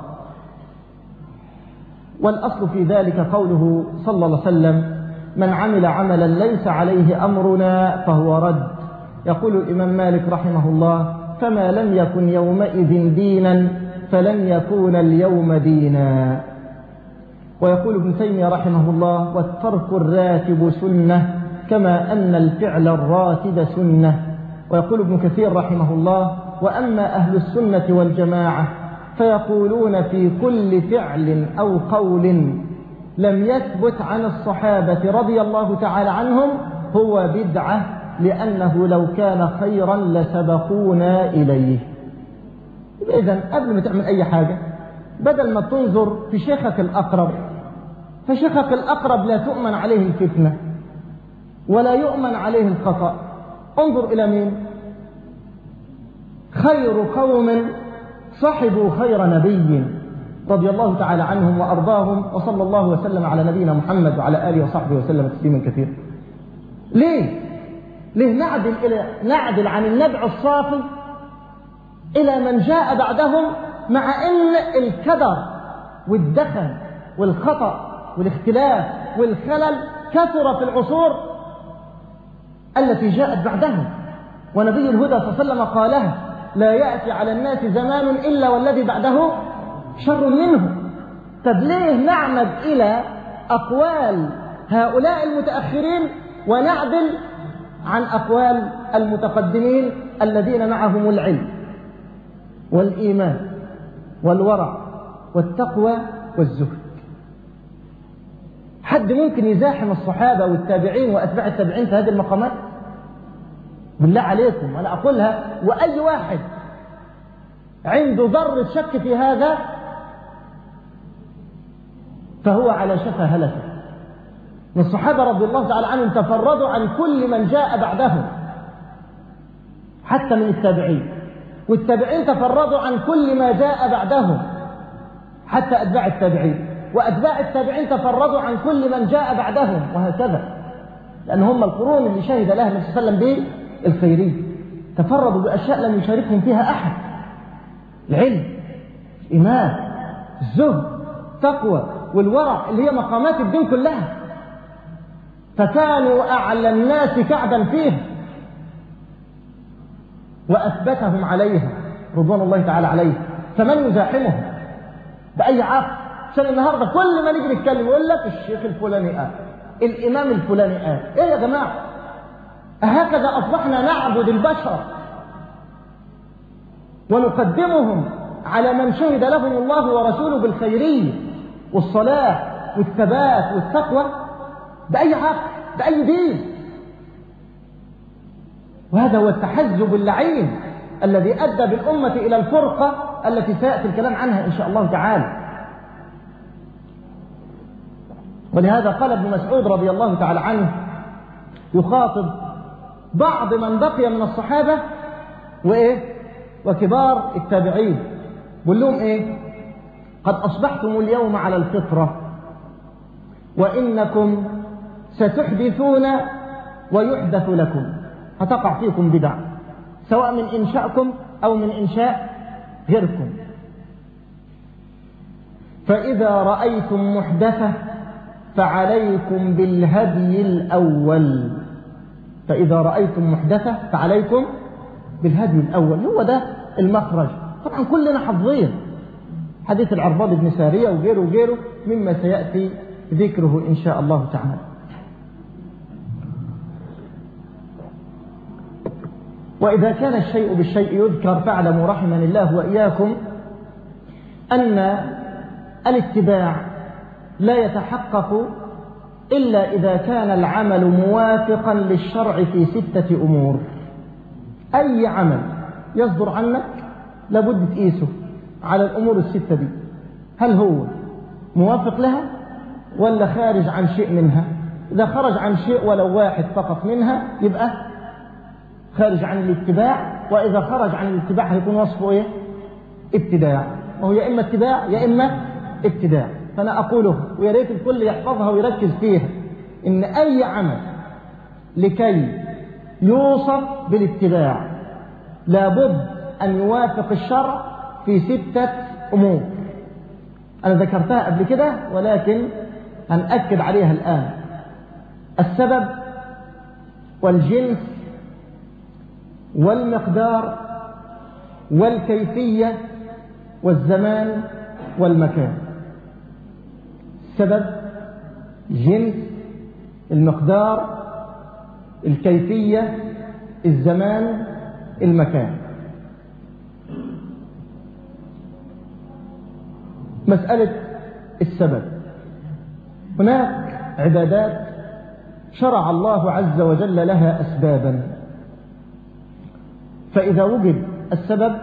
والأصل في ذلك قوله صلى الله عليه وسلم من عمل عملا ليس عليه أمرنا فهو رد يقول الإمام مالك رحمه الله فما لم يكن يومئذ دينا فلن يكون اليوم دينا ويقول ابن تيمية رحمه الله والترك الراتب سنة كما أن الفعل الراتب سنة ويقول ابن كثير رحمه الله وأما أهل السنة والجماعة فيقولون في كل فعل أو قول لم يثبت عن الصحابة رضي الله تعالى عنهم هو بدعة لأنه لو كان خيرا لسبقونا إليه إذا قبل ما تعمل أي حاجة بدل ما تنظر في شيخك الأقرب فشيخك الأقرب لا تؤمن عليه الفتنة ولا يؤمن عليه الخطأ انظر إلى مين خير قوم صحبوا خير نبي رضي الله تعالى عنهم وأرضاهم وصلى الله وسلم على نبينا محمد وعلى آله وصحبه وسلم تسليما كثيرا ليه ليه نعدل إلى نعدل عن النبع الصافي إلى من جاء بعدهم مع أن الكدر والدخن والخطأ والاختلاف والخلل كثر في العصور التي جاءت بعدهم ونبي الهدى صلى الله عليه وسلم قالها لا يأتي على الناس زمان إلا والذي بعده شر منه طب ليه نعمد إلى أقوال هؤلاء المتأخرين ونعدل عن أقوال المتقدمين الذين معهم العلم والإيمان والورع والتقوى والزهد حد ممكن يزاحم الصحابة والتابعين وأتباع التابعين في هذه المقامات بالله عليكم أنا أقولها وأي واحد عنده ذرة شك في هذا فهو على شفا هلكه الصحابة رضي الله تعالى عنهم تفردوا عن كل من جاء بعدهم حتى من التابعين والتابعين تفردوا عن كل ما جاء بعدهم حتى أتباع التابعين وأتباع التابعين تفردوا عن كل من جاء بعدهم وهكذا لأن هم القرون اللي شهد لها النبي صلى الله عليه وسلم بالخيرية تفردوا بأشياء لم يشاركهم فيها أحد العلم الإيمان الزهد التقوى والورع اللي هي مقامات الدين كلها فكانوا أعلى الناس كعبا فيها وأثبتهم عليها رضوان الله تعالى عليه فمن يزاحمهم بأي عقل عشان النهاردة كل ما نيجي نتكلم يقول لك الشيخ الفلاني قال الإمام الفلاني قال إيه يا جماعة هكذا أصبحنا نعبد البشر ونقدمهم على من شهد لهم الله ورسوله بالخيرية والصلاح والثبات والتقوى بأي عقل بأي دين وهذا هو التحزب اللعين الذي أدى بالأمة إلى الفرقة التي سيأتي الكلام عنها إن شاء الله تعالى ولهذا قال ابن مسعود رضي الله تعالى عنه يخاطب بعض من بقي من الصحابة وإيه وكبار التابعين بقول لهم إيه قد أصبحتم اليوم على الفطرة وإنكم ستحدثون ويحدث لكم هتقع فيكم بدع سواء من إنشائكم أو من إنشاء غيركم فإذا رأيتم محدثة فعليكم بالهدي الأول فإذا رأيتم محدثة فعليكم بالهدي الأول هو ده المخرج طبعا كلنا حافظين حديث العرباض بن سارية وغيره وغيره مما سيأتي ذكره إن شاء الله تعالى وإذا كان الشيء بالشيء يذكر فاعلموا رحمني الله وإياكم أن الاتباع لا يتحقق إلا إذا كان العمل موافقا للشرع في ستة أمور أي عمل يصدر عنك لابد تقيسه على الأمور الستة دي هل هو موافق لها ولا خارج عن شيء منها إذا خرج عن شيء ولو واحد فقط منها يبقى خارج عن الاتباع وإذا خرج عن الاتباع هيكون وصفه إيه ابتداع وهو يا إما اتباع يا إما ابتداع فأنا أقوله ويا ريت الكل يحفظها ويركز فيها إن أي عمل لكي يوصف بالاتباع لابد أن يوافق الشرع في ستة أمور أنا ذكرتها قبل كده ولكن هنأكد عليها الآن السبب والجنس والمقدار والكيفية والزمان والمكان سبب جنس المقدار الكيفية الزمان المكان مسألة السبب هناك عبادات شرع الله عز وجل لها أسبابا فإذا وجد السبب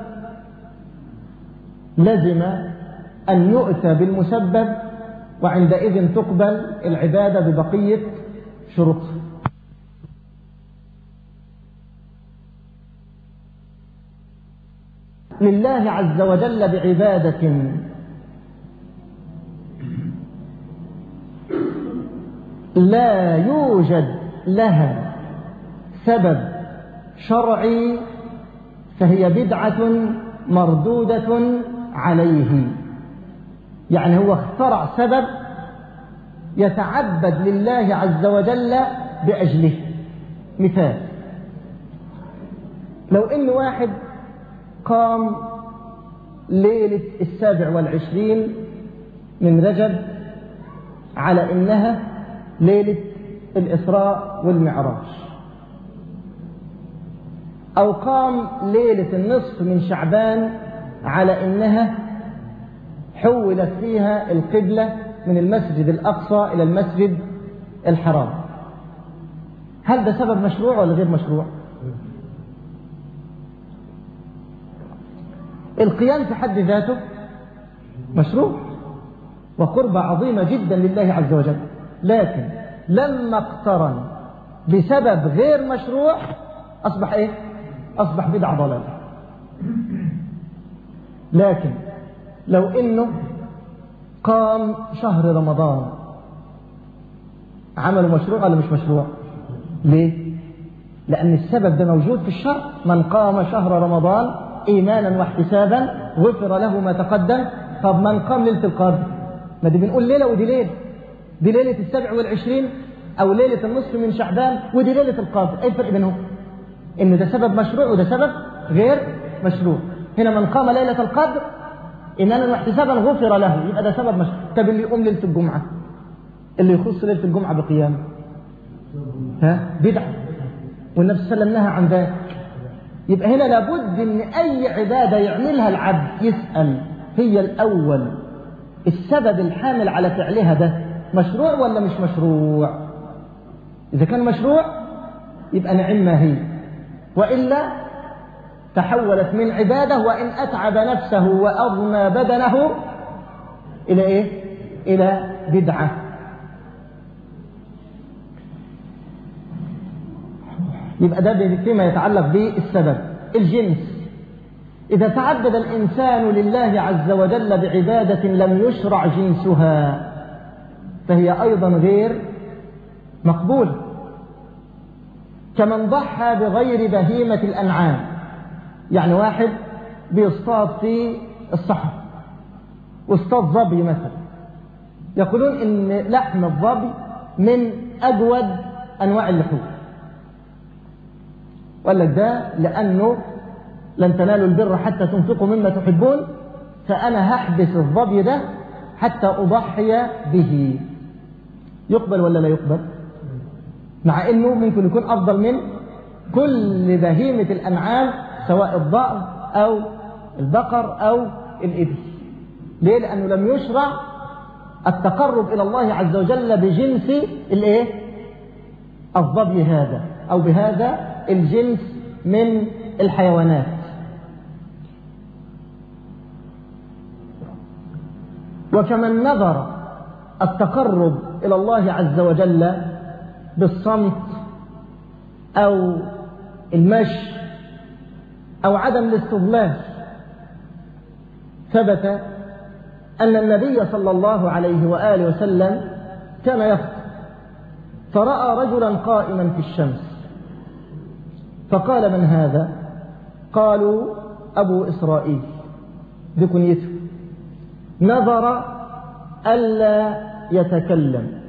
لزم أن يؤتى بالمسبب وعندئذ تقبل العبادة ببقية شروطها لله عز وجل بعبادة لا يوجد لها سبب شرعي فهي بدعة مردودة عليه يعني هو اخترع سبب يتعبد لله عز وجل بأجله مثال لو ان واحد قام ليلة السابع والعشرين من رجب على انها ليلة الإسراء والمعراج أو قام ليلة النصف من شعبان على إنها حولت فيها القبلة من المسجد الأقصى إلى المسجد الحرام هل ده سبب مشروع ولا غير مشروع القيام في حد ذاته مشروع وقربة عظيمة جدا لله عز وجل لكن لما اقترن بسبب غير مشروع أصبح إيه أصبح بدعة ضلال لكن لو إنه قام شهر رمضان عمله مشروع ولا مش مشروع ليه لأن السبب ده موجود في الشرع من قام شهر رمضان إيمانا واحتسابا غفر له ما تقدم طب من قام ليلة القدر ما دي بنقول ليلة ودي ليلة دي ليلة السبع والعشرين أو ليلة النصف من شعبان ودي ليلة القدر إيه الفرق بينهم إن ده سبب مشروع وده سبب غير مشروع هنا من قام ليلة القدر إيمانا واحتسابا غفر له يبقى ده سبب مش طب اللي يقوم ليلة الجمعة اللي يخص ليلة الجمعة بقيام ها بدعة والنبي صلى الله عليه وسلم نهى عن ذلك يبقى هنا لابد ان اي عبادة يعملها العبد يسأل هي الاول السبب الحامل على فعلها ده مشروع ولا مش مشروع اذا كان مشروع يبقى نعم ما هي وإلا تحولت من عبادة وإن أتعب نفسه وأضنى بدنه إلى إيه؟ إلى بدعة يبقى ده فيما يتعلق بالسبب الجنس إذا تعبد الإنسان لله عز وجل بعبادة لم يشرع جنسها فهي أيضا غير مقبولة كمن ضحى بغير بهيمة الأنعام يعني واحد بيصطاد في الصحراء واصطاد ظبي مثلا يقولون ان لحم الظبي من اجود انواع اللحوم وقال لك ده لانه لن تنالوا البر حتى تنفقوا مما تحبون فانا هحبس الظبي ده حتى اضحي به يقبل ولا لا يقبل مع انه ممكن يكون افضل من كل بهيمه الانعام سواء الضأن او البقر او الابل ليه لانه لم يشرع التقرب الى الله عز وجل بجنس الايه الظبي هذا او بهذا الجنس من الحيوانات وكمن نظر التقرب الى الله عز وجل بالصمت او المشي او عدم الاستظلال ثبت ان النبي صلى الله عليه واله وسلم كان يخطب فراى رجلا قائما في الشمس فقال من هذا قالوا ابو اسرائيل بكنيته نظر الا يتكلم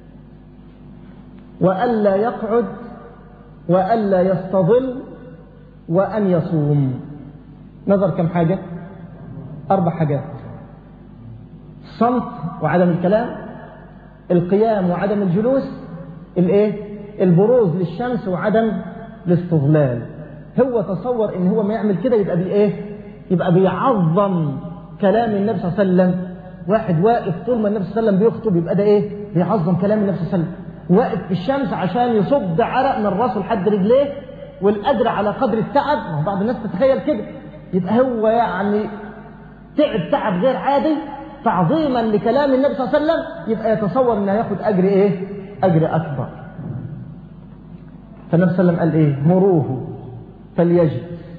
وألا يقعد وألا يستظل وأن يصوم نظر كم حاجة أربع حاجات الصمت وعدم الكلام القيام وعدم الجلوس الايه البروز للشمس وعدم الاستظلال هو تصور ان هو ما يعمل كده يبقى بايه يبقى بيعظم كلام النبي صلى الله عليه وسلم واحد واقف طول ما النبي صلى الله عليه وسلم بيخطب يبقى ده ايه بيعظم كلام النبي صلى الله عليه وسلم واقف في الشمس عشان يصب عرق من راسه لحد رجليه والاجر على قدر التعب ما هو بعض الناس تتخيل كده يبقى هو يعني تعب تعب غير عادي تعظيما لكلام النبي صلى الله عليه وسلم يبقى يتصور انه هياخد اجر ايه اجر اكبر فالنبي صلى الله عليه وسلم قال ايه مروه فليجد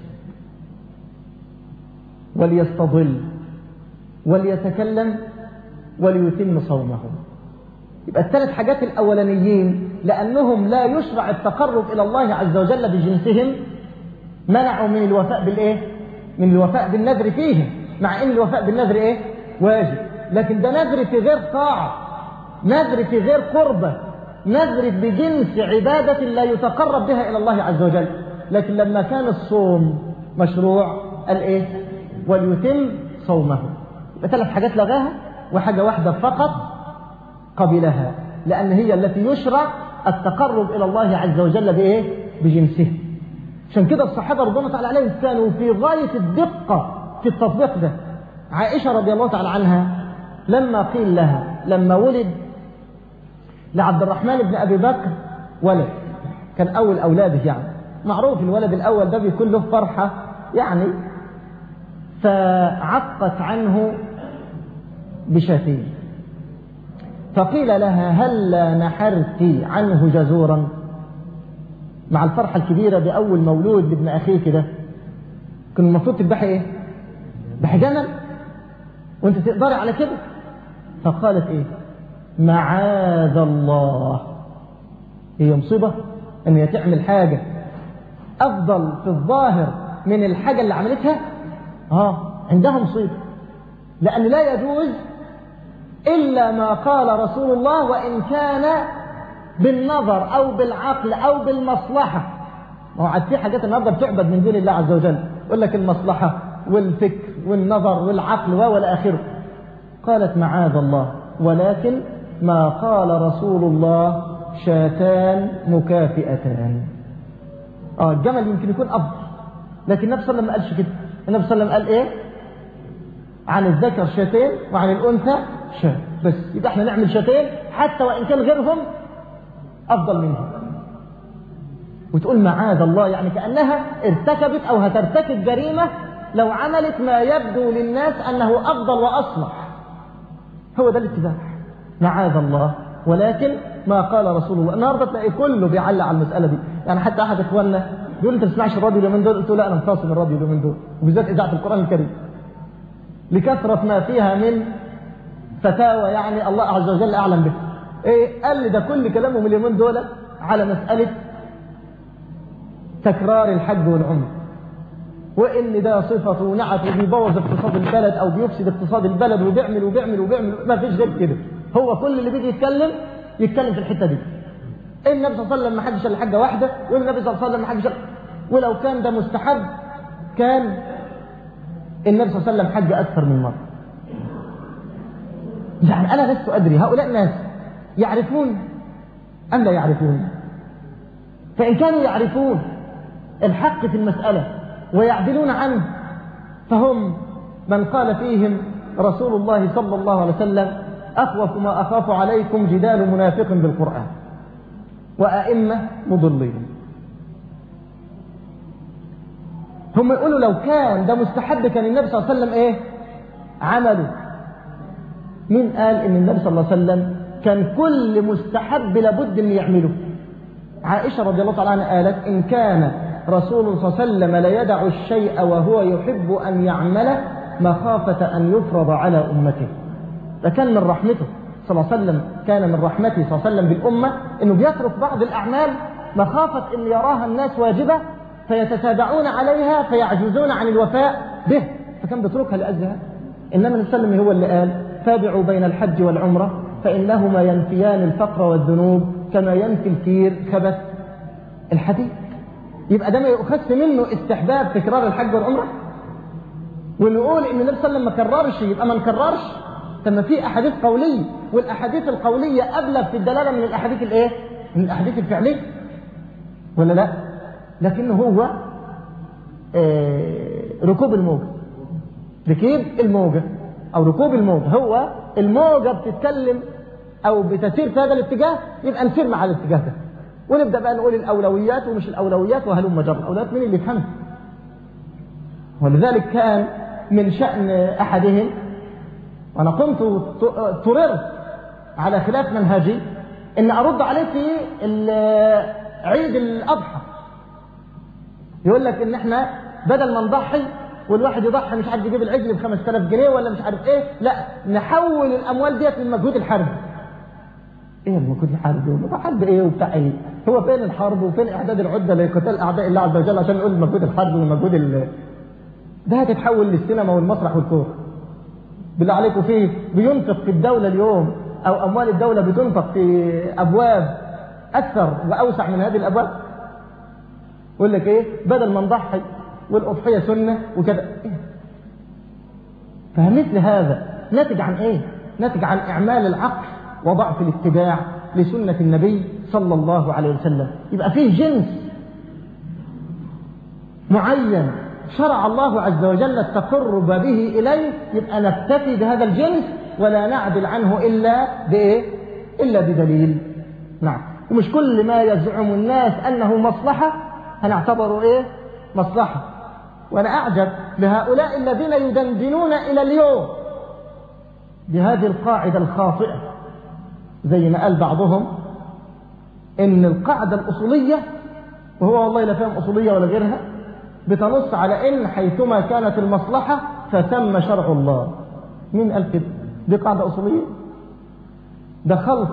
وليستظل وليتكلم وليتم صومه يبقى الثلاث حاجات الأولانيين لأنهم لا يشرع التقرب إلى الله عز وجل بجنسهم منعوا من الوفاء بالإيه؟ من الوفاء بالنذر فيهم مع إن الوفاء بالنذر إيه؟ واجب لكن ده نذر في غير طاعة نذر في غير قربة نذر بجنس عبادة لا يتقرب بها إلى الله عز وجل لكن لما كان الصوم مشروع قال إيه؟ وليتم صومه يبقى ثلاث حاجات لغاها وحاجة واحدة فقط قبلها لأن هي التي يشرع التقرب إلى الله عز وجل بإيه؟ بجنسه عشان كده الصحابة رضوان الله عليهم كانوا في غاية الدقة في التطبيق ده عائشة رضي الله تعالى عنها لما قيل لها لما ولد لعبد الرحمن بن أبي بكر ولد كان أول أولاده يعني معروف الولد الأول ده بيكون له فرحة يعني فعقت عنه بشاتين فقيل لها هل نحرت عنه جزورا مع الفرحة الكبيرة بأول مولود لابن أخيك ده كان المفروض تذبحي إيه؟ ذبحي جمل وأنت تقدري على كده فقالت إيه؟ معاذ الله هي مصيبة إن هي تعمل حاجة أفضل في الظاهر من الحاجة اللي عملتها آه عندها مصيبة لأن لا يجوز إلا ما قال رسول الله وإن كان بالنظر أو بالعقل أو بالمصلحة ما هو عاد في حاجات النهارده بتعبد من دون الله عز وجل يقول لك المصلحة والفكر والنظر والعقل والى آخره قالت معاذ الله ولكن ما قال رسول الله شاتان مكافئتان اه الجمل يمكن يكون أفضل لكن النبي صلى الله عليه وسلم ما قالش كده النبي صلى الله عليه وسلم قال ايه عن الذكر شاتين وعن الأنثى شات بس يبقى احنا نعمل شاتين حتى وإن كان غيرهم أفضل منهم وتقول معاذ الله يعني كأنها ارتكبت أو هترتكب جريمة لو عملت ما يبدو للناس أنه أفضل وأصلح هو ده الاتباع معاذ الله ولكن ما قال رسول الله النهارده تلاقي كله بيعلق على المسألة دي يعني حتى أحد إخواننا بيقول أنت ما تسمعش الراديو اليومين دول قلت له لا أنا مخاصم الراديو اليومين دول وبالذات إذاعة القرآن الكريم لكثرة ما فيها من فتاوى يعني الله عز وجل أعلم به إيه قال لي ده كل كلامهم اليومين دول على مسألة تكرار الحج والعمر وإن ده صفة ونعت وبيبوظ اقتصاد البلد أو بيفسد اقتصاد البلد وبيعمل وبيعمل وبيعمل ما فيش غير كده هو كل اللي بيجي يتكلم يتكلم في الحتة دي النبي صلى الله عليه وسلم ما حجش الا حجة واحدة والنبي صلى الله عليه وسلم ما حجش ولو كان ده مستحب كان النبي صلى الله عليه وسلم حج أكثر من مرة يعني أنا لست أدري هؤلاء الناس يعرفون أم لا يعرفون فإن كانوا يعرفون الحق في المسألة ويعدلون عنه فهم من قال فيهم رسول الله صلى الله عليه وسلم أخوف ما أخاف عليكم جدال منافق بالقرآن وأئمة مضلين هم يقولوا لو كان ده مستحب كان النبي صلى الله عليه وسلم ايه عمله مين قال ان النبي صلى الله عليه وسلم كان كل مستحب لابد ان يعمله عائشة رضي الله تعالى عنها قالت إن كان رسول الله صلى الله عليه وسلم ليدع الشيء وهو يحب أن يعمله مخافة أن يفرض على أمته فكان من رحمته صلى الله عليه وسلم كان من رحمته صلى الله عليه وسلم بالأمة أنه بيترك بعض الأعمال مخافة أن يراها الناس واجبة فيتتابعون عليها فيعجزون عن الوفاء به فكان بيتركها لأجلها إنما النبي صلى الله عليه وسلم هو اللي قال تابعوا بين الحج والعمرة فإنهما ينفيان الفقر والذنوب كما ينفي الكير خبث الحديد يبقى ده ما يؤخذش منه استحباب تكرار الحج والعمرة ونقول ان النبي صلى الله عليه وسلم ما كررش يبقى ما نكررش طب ما في احاديث قوليه والاحاديث القوليه ابلغ في الدلاله من الاحاديث الايه؟ من الاحاديث الفعليه ولا لا؟ لكنه هو آه ركوب الموجه ركيب الموجه او ركوب الموجه هو الموجه بتتكلم او بتسير في هذا الاتجاه يبقى نسير مع الاتجاه ده ونبدا بقى نقول الاولويات ومش الاولويات وهلم جرا الاولويات مين اللي يفهمها ولذلك كان من شأن أحدهم وأنا كنت اضطررت على خلاف منهجي إن أرد عليه في عيد الأضحى يقول لك إن إحنا بدل ما نضحي والواحد يضحي مش عارف يجيب العجل ب 5000 جنيه ولا مش عارف إيه لا نحول الأموال ديت للمجهود الحربي ايه المجهود الحربي ولا حرب ايه وبتاع ايه هو فين الحرب وفين اعداد العده لقتال اعداء الله عز وجل عشان نقول المجهود الحربي والمجهود ال... ده هتتحول للسينما والمسرح والكوره بالله عليكم فيه بينفق في الدولة اليوم أو أموال الدولة بتنفق في أبواب أكثر وأوسع من هذه الأبواب يقول لك إيه بدل ما نضحي والأضحية سنة وكذا إيه؟ فمثل هذا ناتج عن إيه ناتج عن إعمال العقل وضعف الاتباع لسنة النبي صلى الله عليه وسلم يبقى فيه جنس معين شرع الله عز وجل التقرب به إليه يبقى نكتفي بهذا الجنس ولا نعدل عنه إلا بإيه؟ إلا بدليل نعم ومش كل ما يزعم الناس أنه مصلحة هنعتبره إيه؟ مصلحة وأنا أعجب بهؤلاء الذين يدندنون إلى اليوم بهذه القاعدة الخاطئة زي ما قال بعضهم إن القاعدة الأصولية وهو والله لا فاهم أصولية ولا غيرها بتنص على ان حيثما كانت المصلحة فتم شرع الله مين قال كده دي قاعدة أصولية ده خلط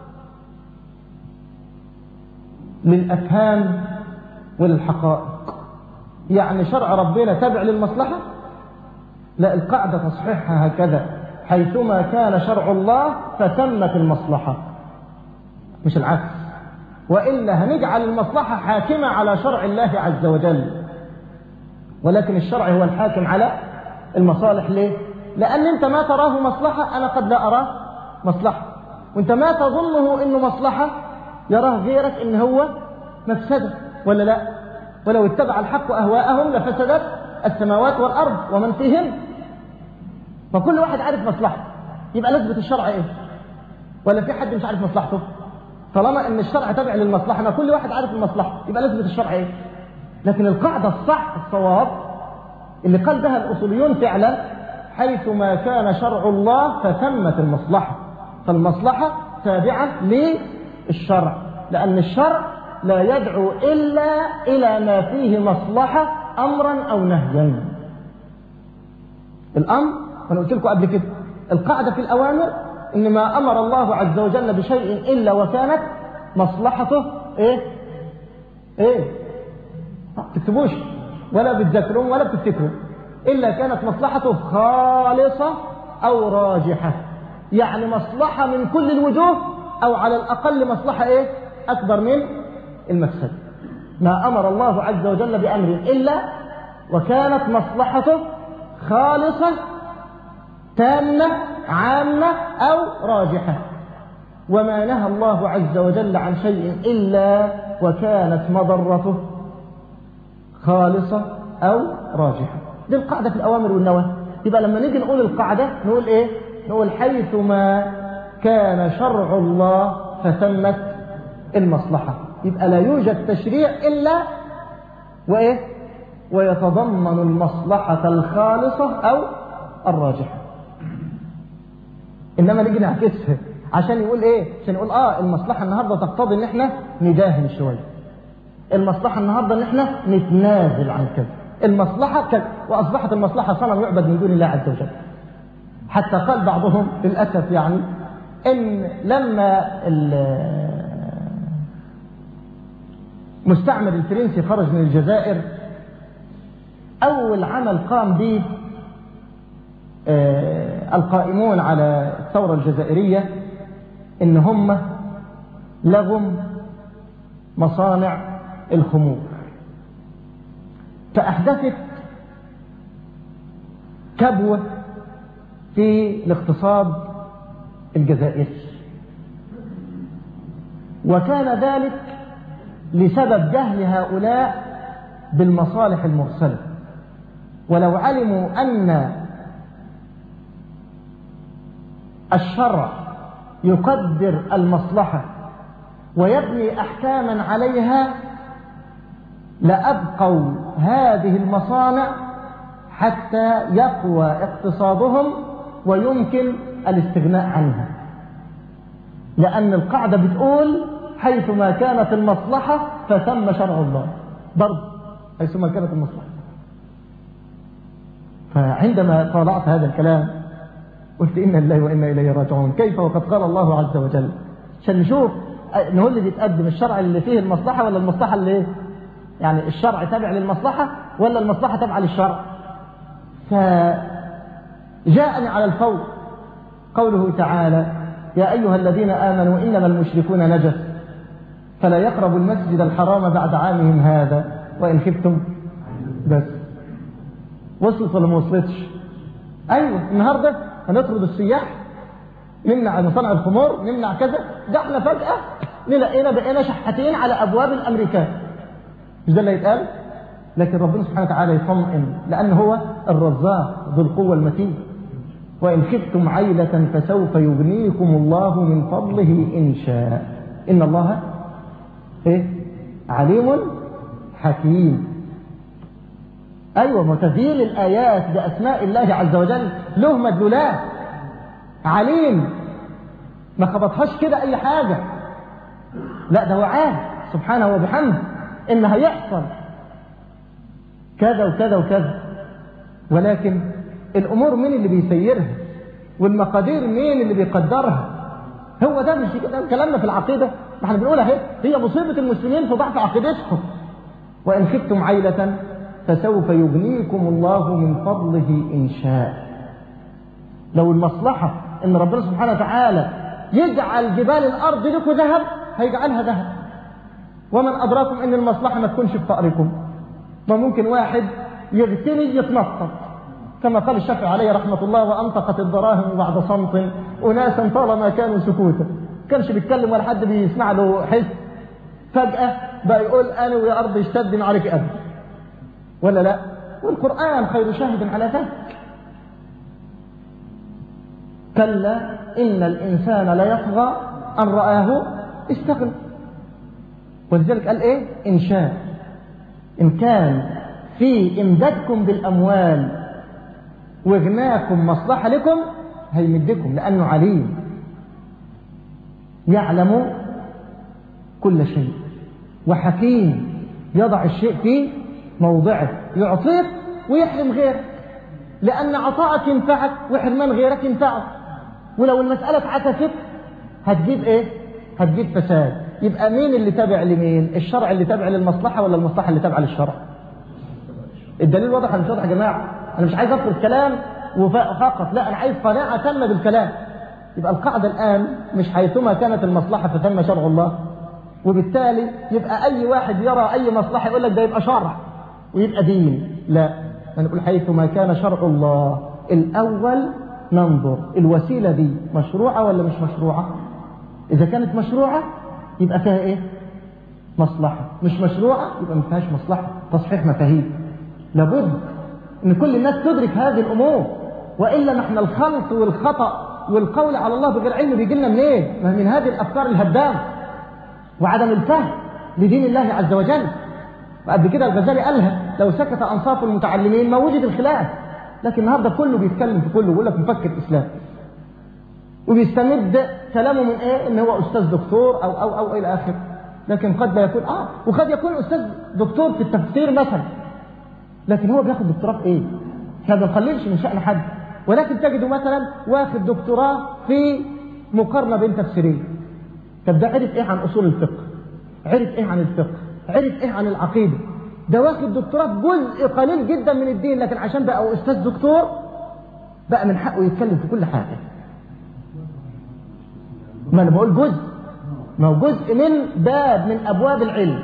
للأفهام وللحقائق يعني شرع ربنا تبع للمصلحة لا القاعدة تصحيحها هكذا حيثما كان شرع الله فتمت المصلحة مش العكس وإلا هنجعل المصلحة حاكمة على شرع الله عز وجل ولكن الشرع هو الحاكم على المصالح ليه لأن أنت ما تراه مصلحة أنا قد لا أراه مصلحة وأنت ما تظنه إنه مصلحة يراه غيرك إن هو مفسدة ولا لا ولو اتبع الحق أهواءهم لفسدت السماوات والأرض ومن فيهن فكل واحد عارف مصلحته يبقى نسبة الشرع إيه ولا في حد مش عارف مصلحته طالما ان الشرع تابع للمصلحة ما كل واحد عارف المصلحة يبقى نسبة الشرع ايه لكن القاعدة الصح الصواب اللي قال بها الأصوليون فعلا حيث ما كان شرع الله فثمت المصلحة فالمصلحة تابعة للشرع لأن الشرع لا يدعو إلا إلى ما فيه مصلحة أمرا أو نهيا الأمر أنا قلت لكم قبل كده القاعدة في الأوامر إن ما أمر الله عز وجل بشيء إلا وكانت مصلحته إيه إيه تكتبوش ولا بتذكرون ولا بتفتكروا إلا كانت مصلحته خالصة أو راجحة يعني مصلحة من كل الوجوه أو على الأقل مصلحة إيه أكبر من المفسد ما أمر الله عز وجل بأمر إلا وكانت مصلحته خالصة تامة عامة أو راجحة وما نهى الله عز وجل عن شيء إلا وكانت مضرته خالصة أو راجحة دي القاعدة في الأوامر والنواهي يبقى لما نيجي نقول القاعدة نقول إيه نقول حيثما كان شرع الله فتمت المصلحة يبقى لا يوجد تشريع إلا وإيه ويتضمن المصلحة الخالصة أو الراجحة إنما نيجي نعكسها عشان يقول إيه عشان يقول آه المصلحة النهاردة تقتضي إن إحنا نداهن شوية المصلحة النهاردة إن إحنا نتنازل عن كذا المصلحة كذا وأصبحت المصلحة صنم يعبد من دون الله عز وجل حتى قال بعضهم للأسف يعني إن لما المستعمر الفرنسي خرج من الجزائر أول عمل قام به القائمون على الثورة الجزائرية إن هم لغم مصانع الخمور فأحدثت كبوة في الاقتصاد الجزائري وكان ذلك لسبب جهل هؤلاء بالمصالح المرسلة ولو علموا أن الشرع يقدر المصلحة ويبني أحكاما عليها لأبقوا هذه المصانع حتى يقوى اقتصادهم ويمكن الاستغناء عنها لأن القاعدة بتقول حيثما كانت المصلحة فثم شرع الله برضه حيثما كانت المصلحة فعندما طالعت هذا الكلام قلت إنا لله وإنا إليه راجعون كيف وقد قال الله عز وجل عشان نشوف هو اللي بيتقدم الشرع اللي فيه المصلحة ولا المصلحة اللي يعني الشرع تابع للمصلحة ولا المصلحة تابعة للشرع فجاءني على الفور قوله تعالى يا أيها الذين آمنوا إنما المشركون نجس فلا يقربوا المسجد الحرام بعد عامهم هذا وإن خفتم بس وصلت ولا ما وصلتش أيوة النهاردة هنطرد السياح نمنع مصانع الخمور نمنع كذا ده احنا فجأة نلاقينا بقينا شحاتين على أبواب الأمريكان مش ده اللي يتقال لكن ربنا سبحانه وتعالى يطمئن لأن هو الرزاق ذو القوة المتين وإن خفتم عيلة فسوف يغنيكم الله من فضله إن شاء إن الله إيه؟ عليم حكيم أيوة متذيل الآيات بأسماء الله عز وجل له مدلولات عليم ما خبطهاش كده أي حاجة لا ده هو عارف سبحانه وبحمده إن هيحصل كذا وكذا وكذا ولكن الأمور مين اللي بيسيرها والمقادير مين اللي بيقدرها هو ده مش كده كلامنا في العقيدة ما احنا بنقول اهي هي مصيبة المسلمين في ضعف عقيدتهم وإن خفتم عيلة فسوف يغنيكم الله من فضله إن شاء لو المصلحة إن ربنا سبحانه وتعالى يجعل جبال الأرض لكم ذهب هيجعلها ذهب ومن أدراكم إن المصلحة ما تكونش في فقركم ما ممكن واحد يغتني يتنطط كما قال الشافعي عليه رحمة الله وأنطقت الدراهم بعد صمت أناسا طالما كانوا سكوتا كانش بيتكلم ولا حد بيسمع له حس فجأة بقى يقول أنا ويا أرض اشتد عليك أبدا ولا لا والقرآن خير شاهد على ذلك كلا إن الإنسان ليطغى أن رآه استغنى ولذلك قال إيه إن شاء إن كان في إمدادكم بالأموال وغناكم مصلحة لكم هيمدكم لأنه عليم يعلم كل شيء وحكيم يضع الشيء في موضعه يعطيك ويحرم غيرك لأن عطاءك ينفعك وحرمان غيرك ينفعك ولو المسألة اتعكست هتجيب ايه هتجيب فساد يبقى مين اللي تابع لمين الشرع اللي تابع للمصلحة ولا المصلحة اللي تابعة للشرع الدليل واضح ولا مش واضح يا جماعة انا مش عايز افرض كلام فقط لا انا عايز قناعة تامة بالكلام يبقى القاعدة الآن مش حيثما كانت المصلحة فتم شرع الله وبالتالي يبقى أي واحد يرى أي مصلحة يقول لك ده يبقى شرع ويبقى دين لا نقول حيثما كان شرع الله الأول ننظر الوسيلة دي مشروعة ولا مش مشروعة إذا كانت مشروعة يبقى فيها إيه مصلحة مش مشروعة يبقى ما فيهاش مصلحة تصحيح مفاهيم لابد ان كل الناس تدرك هذه الامور والا نحن الخلط والخطا والقول على الله بغير علم بيجي لنا منين؟ ما من هذه الافكار الهدامه وعدم الفهم لدين الله عز وجل وقد كده الغزالي قالها لو سكت انصاف المتعلمين ما وجد الخلاف لكن النهارده كله بيتكلم في كله بيقول لك مفكر اسلام وبيستمد كلامه من ايه؟ ان هو استاذ دكتور او او او الى اخره لكن قد لا يكون اه وقد يكون استاذ دكتور في التفسير مثلا لكن هو بياخد دكتوراه في ايه؟ احنا ما بنقللش من شأن حد ولكن تجده مثلا واخد دكتوراه في مقارنة بين تفسيرين طب ده عرف ايه عن اصول الفقه؟ عرف ايه عن الفقه؟ عرف ايه عن العقيدة؟ ده واخد دكتوراه في جزء قليل جدا من الدين لكن عشان بقى استاذ دكتور بقى من حقه يتكلم في كل حاجة ما انا بقول جزء ما هو جزء من باب من ابواب العلم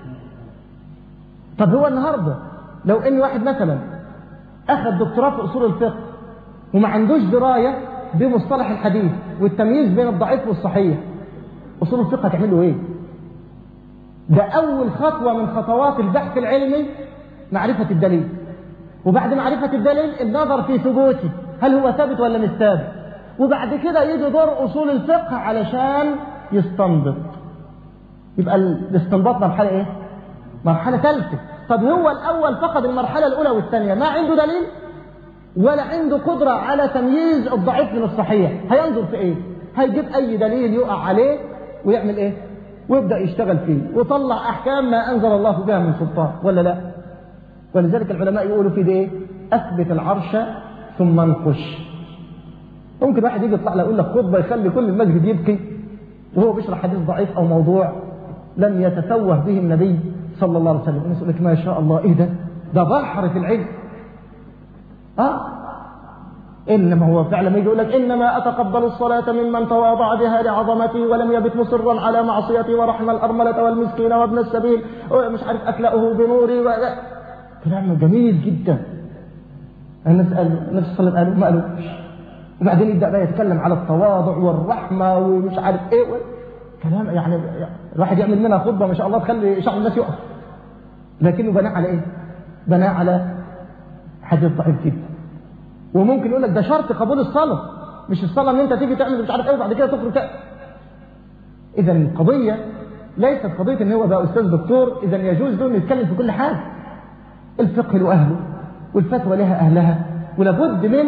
طب هو النهارده لو ان واحد مثلا اخذ دكتوراه في اصول الفقه وما عندوش درايه بمصطلح الحديث والتمييز بين الضعيف والصحيح اصول الفقه هتعمل له ايه ده اول خطوه من خطوات البحث العلمي معرفه الدليل وبعد معرفه الدليل النظر في ثبوته هل هو ثابت ولا مش ثابت وبعد كده يجي دور اصول الفقه علشان يستنبط يبقى الاستنباط مرحله ايه مرحله ثالثه طب هو الأول فقد المرحلة الأولى والثانية ما عنده دليل ولا عنده قدرة على تمييز الضعيف من الصحيح هينظر في إيه هيجيب أي دليل يقع عليه ويعمل إيه ويبدأ يشتغل فيه ويطلع أحكام ما أنزل الله بها من سلطان ولا لا ولذلك العلماء يقولوا في ده أثبت العرش ثم انقش ممكن واحد يجي يطلع له يقول لك خطبة يخلي كل المسجد يبكي وهو بيشرح حديث ضعيف أو موضوع لم يتفوه به النبي صلى الله عليه وسلم الناس يقول لك ما شاء الله ايه ده ده بحر في العلم اه انما هو فعلا يجي يقول لك انما اتقبل الصلاه ممن تواضع بها لعظمتي ولم يبت مصرا على معصيتي ورحم الارمله والمسكين وابن السبيل ومش عارف اكلاه بنوري و... كلام جميل جدا الناس قالوا النبي صلى الله عليه وسلم قالوا ما قالوش وبعدين يبدا بقى يتكلم على التواضع والرحمه ومش عارف ايه و... كلام يعني الواحد يعمل منها خطبه ما شاء الله تخلي شعر الناس يقف لكنه بناء على ايه؟ بناء على حديث ضعيف جدا وممكن يقول لك ده شرط قبول الصلاه مش الصلاه ان انت تيجي تعمل مش عارف ايه وبعد كده تخرج اذا القضيه ليست قضيه ان هو بقى استاذ دكتور اذا يجوز له انه يتكلم في كل حاجه الفقه له اهله والفتوى لها اهلها ولابد من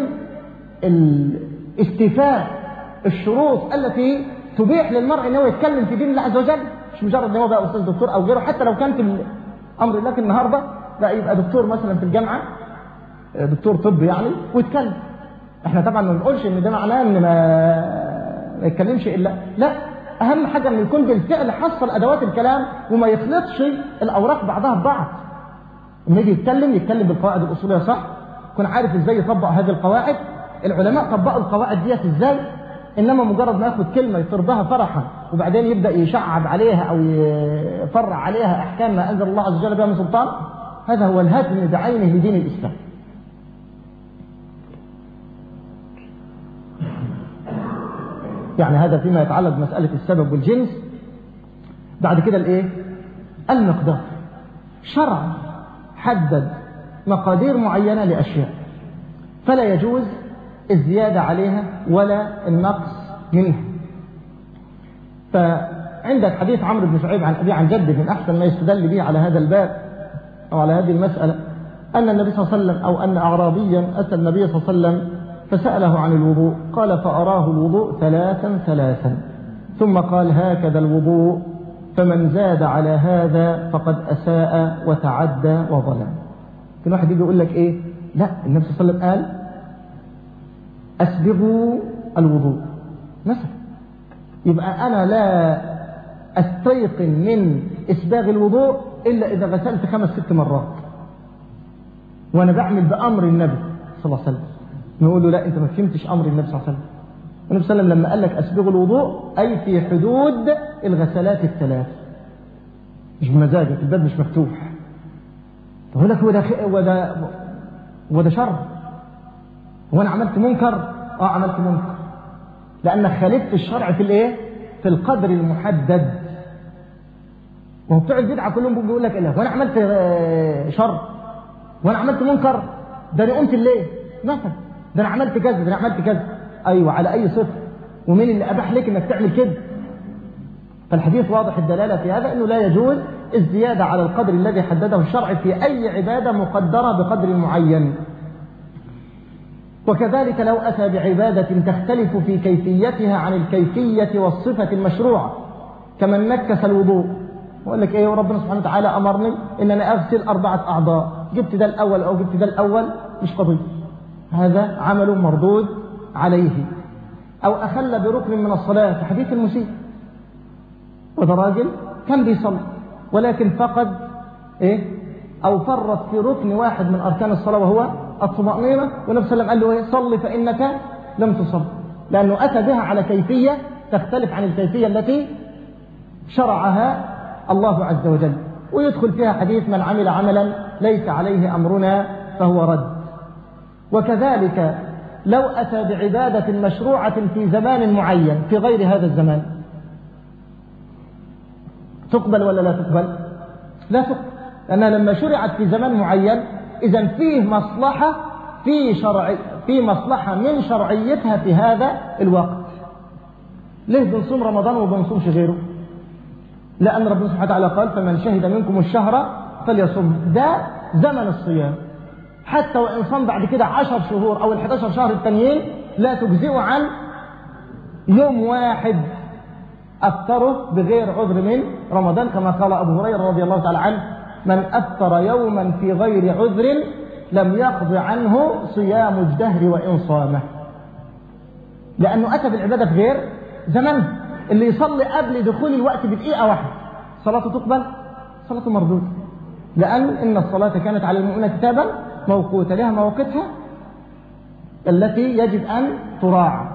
استيفاء الشروط التي تبيح للمرء ان هو يتكلم في دين الله عز وجل مش مجرد ان هو بقى استاذ دكتور او غيره حتى لو كان في امر لكن النهارده بقى يبقى دكتور مثلا في الجامعه دكتور طب يعني ويتكلم احنا طبعا ما بنقولش ان ده معناه ان ما ما يتكلمش الا لا اهم حاجه انه يكون بالفعل حصل ادوات الكلام وما يخلطش الاوراق بعضها ببعض لما يجي يتكلم يتكلم بالقواعد الاصوليه صح يكون عارف ازاي يطبق هذه القواعد العلماء طبقوا القواعد ديت ازاي انما مجرد ما ياخد كلمه يطردها فرحا وبعدين يبدا يشعب عليها او يفرع عليها احكام ما انزل الله عز وجل بها من سلطان هذا هو الهدم بعينه لدين الاسلام يعني هذا فيما يتعلق بمسألة السبب والجنس بعد كده الايه المقدار شرع حدد مقادير معينة لأشياء فلا يجوز الزيادة عليها ولا النقص منها فعندك حديث عمرو بن شعيب عن أبي عن جده من أحسن ما يستدل به على هذا الباب أو على هذه المسألة أن النبي صلى الله عليه وسلم أو أن أعرابيا أتى النبي صلى الله عليه وسلم فسأله عن الوضوء قال فأراه الوضوء ثلاثا ثلاثا ثم قال هكذا الوضوء فمن زاد على هذا فقد أساء وتعدى وظلم كل واحد يجي يقول لك إيه لا النبي صلى الله عليه وسلم قال أسبغوا الوضوء مثلا يبقى أنا لا أستيقن من إسباغ الوضوء إلا إذا غسلت خمس ست مرات وأنا بعمل بأمر النبي صلى الله عليه وسلم نقول له لا أنت ما فهمتش أمر النبي صلى الله عليه وسلم النبي صلى الله عليه وسلم لما قال لك أسبغ الوضوء أي في حدود الغسلات الثلاث مش بمزاجك الباب مش مفتوح تقول لك هو ده هو ده هو ده شر هو انا عملت منكر اه عملت منكر لانك خالفت الشرع في الايه في القدر المحدد وهو بتوع البدعه كلهم بيقول لك لا وانا عملت شر وانا عملت منكر ده انا قمت الليل مثلا ده انا عملت كذا ده انا عملت كذا ايوه على اي صفه ومين اللي اباح لك انك تعمل كده فالحديث واضح الدلاله في هذا انه لا يجوز الزياده على القدر الذي حدده الشرع في اي عباده مقدره بقدر معين وكذلك لو أتى بعبادة تختلف في كيفيتها عن الكيفية والصفة المشروعة كمن نكس الوضوء وقال لك ايه وربنا سبحانه وتعالى أمرني إن أنا أغسل أربعة أعضاء جبت ده الأول أو جبت ده الأول مش قضية هذا عمل مردود عليه أو أخل بركن من الصلاة في حديث المسيء وده راجل كان بيصلي ولكن فقد إيه أو فرط في ركن واحد من أركان الصلاة وهو الطمأنينة والنبي صلى الله عليه وسلم قال له ايه صل فإنك لم تصل لأنه أتى بها على كيفية تختلف عن الكيفية التي شرعها الله عز وجل ويدخل فيها حديث من عمل عملا ليس عليه أمرنا فهو رد وكذلك لو أتى بعبادة مشروعة في زمان معين في غير هذا الزمان تقبل ولا لا تقبل لا تقبل لأنها لما شرعت في زمان معين إذا فيه مصلحة في شرعي في مصلحة من شرعيتها في هذا الوقت ليه بنصوم رمضان وما بنصومش غيره لأن ربنا سبحانه وتعالى قال فمن شهد منكم الشهر فليصم ده زمن الصيام حتى وإن صام بعد كده عشر شهور أو الحداشر شهر التانيين لا تجزئه عن يوم واحد أفطره بغير عذر من رمضان كما قال أبو هريرة رضي الله تعالى عنه من أفطر يوما في غير عذر لم يقض عنه صيام الدهر وإن صامه لأنه أتى بالعبادة في غير زمن اللي يصلي قبل دخول الوقت بدقيقة واحدة صلاته تقبل صلاته مردودة لأن إن الصلاة كانت على المؤمنة كتابا موقوتا لها مواقتها التي يجب أن تراعى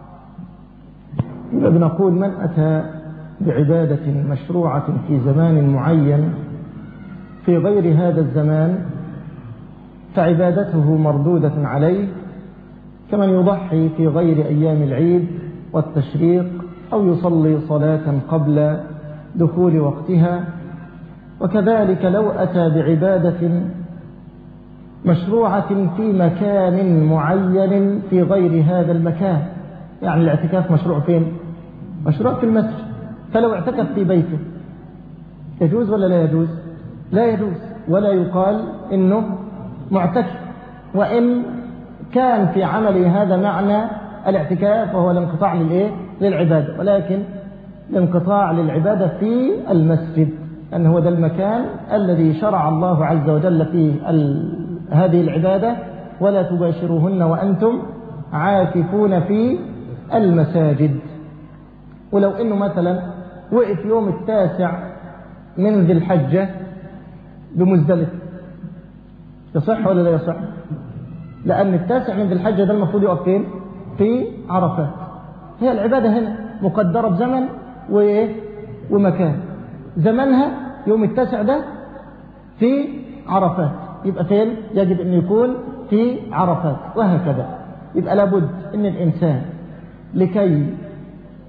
بنقول من أتى بعبادة مشروعة في زمان معين في غير هذا الزمان فعبادته مردودة عليه كمن يضحي في غير أيام العيد والتشريق أو يصلي صلاة قبل دخول وقتها وكذلك لو أتى بعبادة مشروعة في مكان معين في غير هذا المكان يعني الاعتكاف مشروع فين مشروع في المسجد فلو اعتكف في بيته يجوز ولا لا يجوز لا يجوز ولا يقال انه معتكف وان كان في عمله هذا معنى الاعتكاف وهو الانقطاع للايه للعباده ولكن الانقطاع للعباده في المسجد أن هو ده المكان الذي شرع الله عز وجل فيه هذه العبادة ولا تباشروهن وأنتم عاكفون في المساجد ولو أنه مثلا وقف يوم التاسع من ذي الحجة بمزدلفة يصح ولا لا يصح لأن التاسع من ذي الحجة ده المفروض يقف فين في عرفات هي العبادة هنا مقدرة بزمن وإيه ومكان زمنها يوم التاسع ده في عرفات يبقى فين يجب أن يكون في عرفات وهكذا يبقى لابد أن الإنسان لكي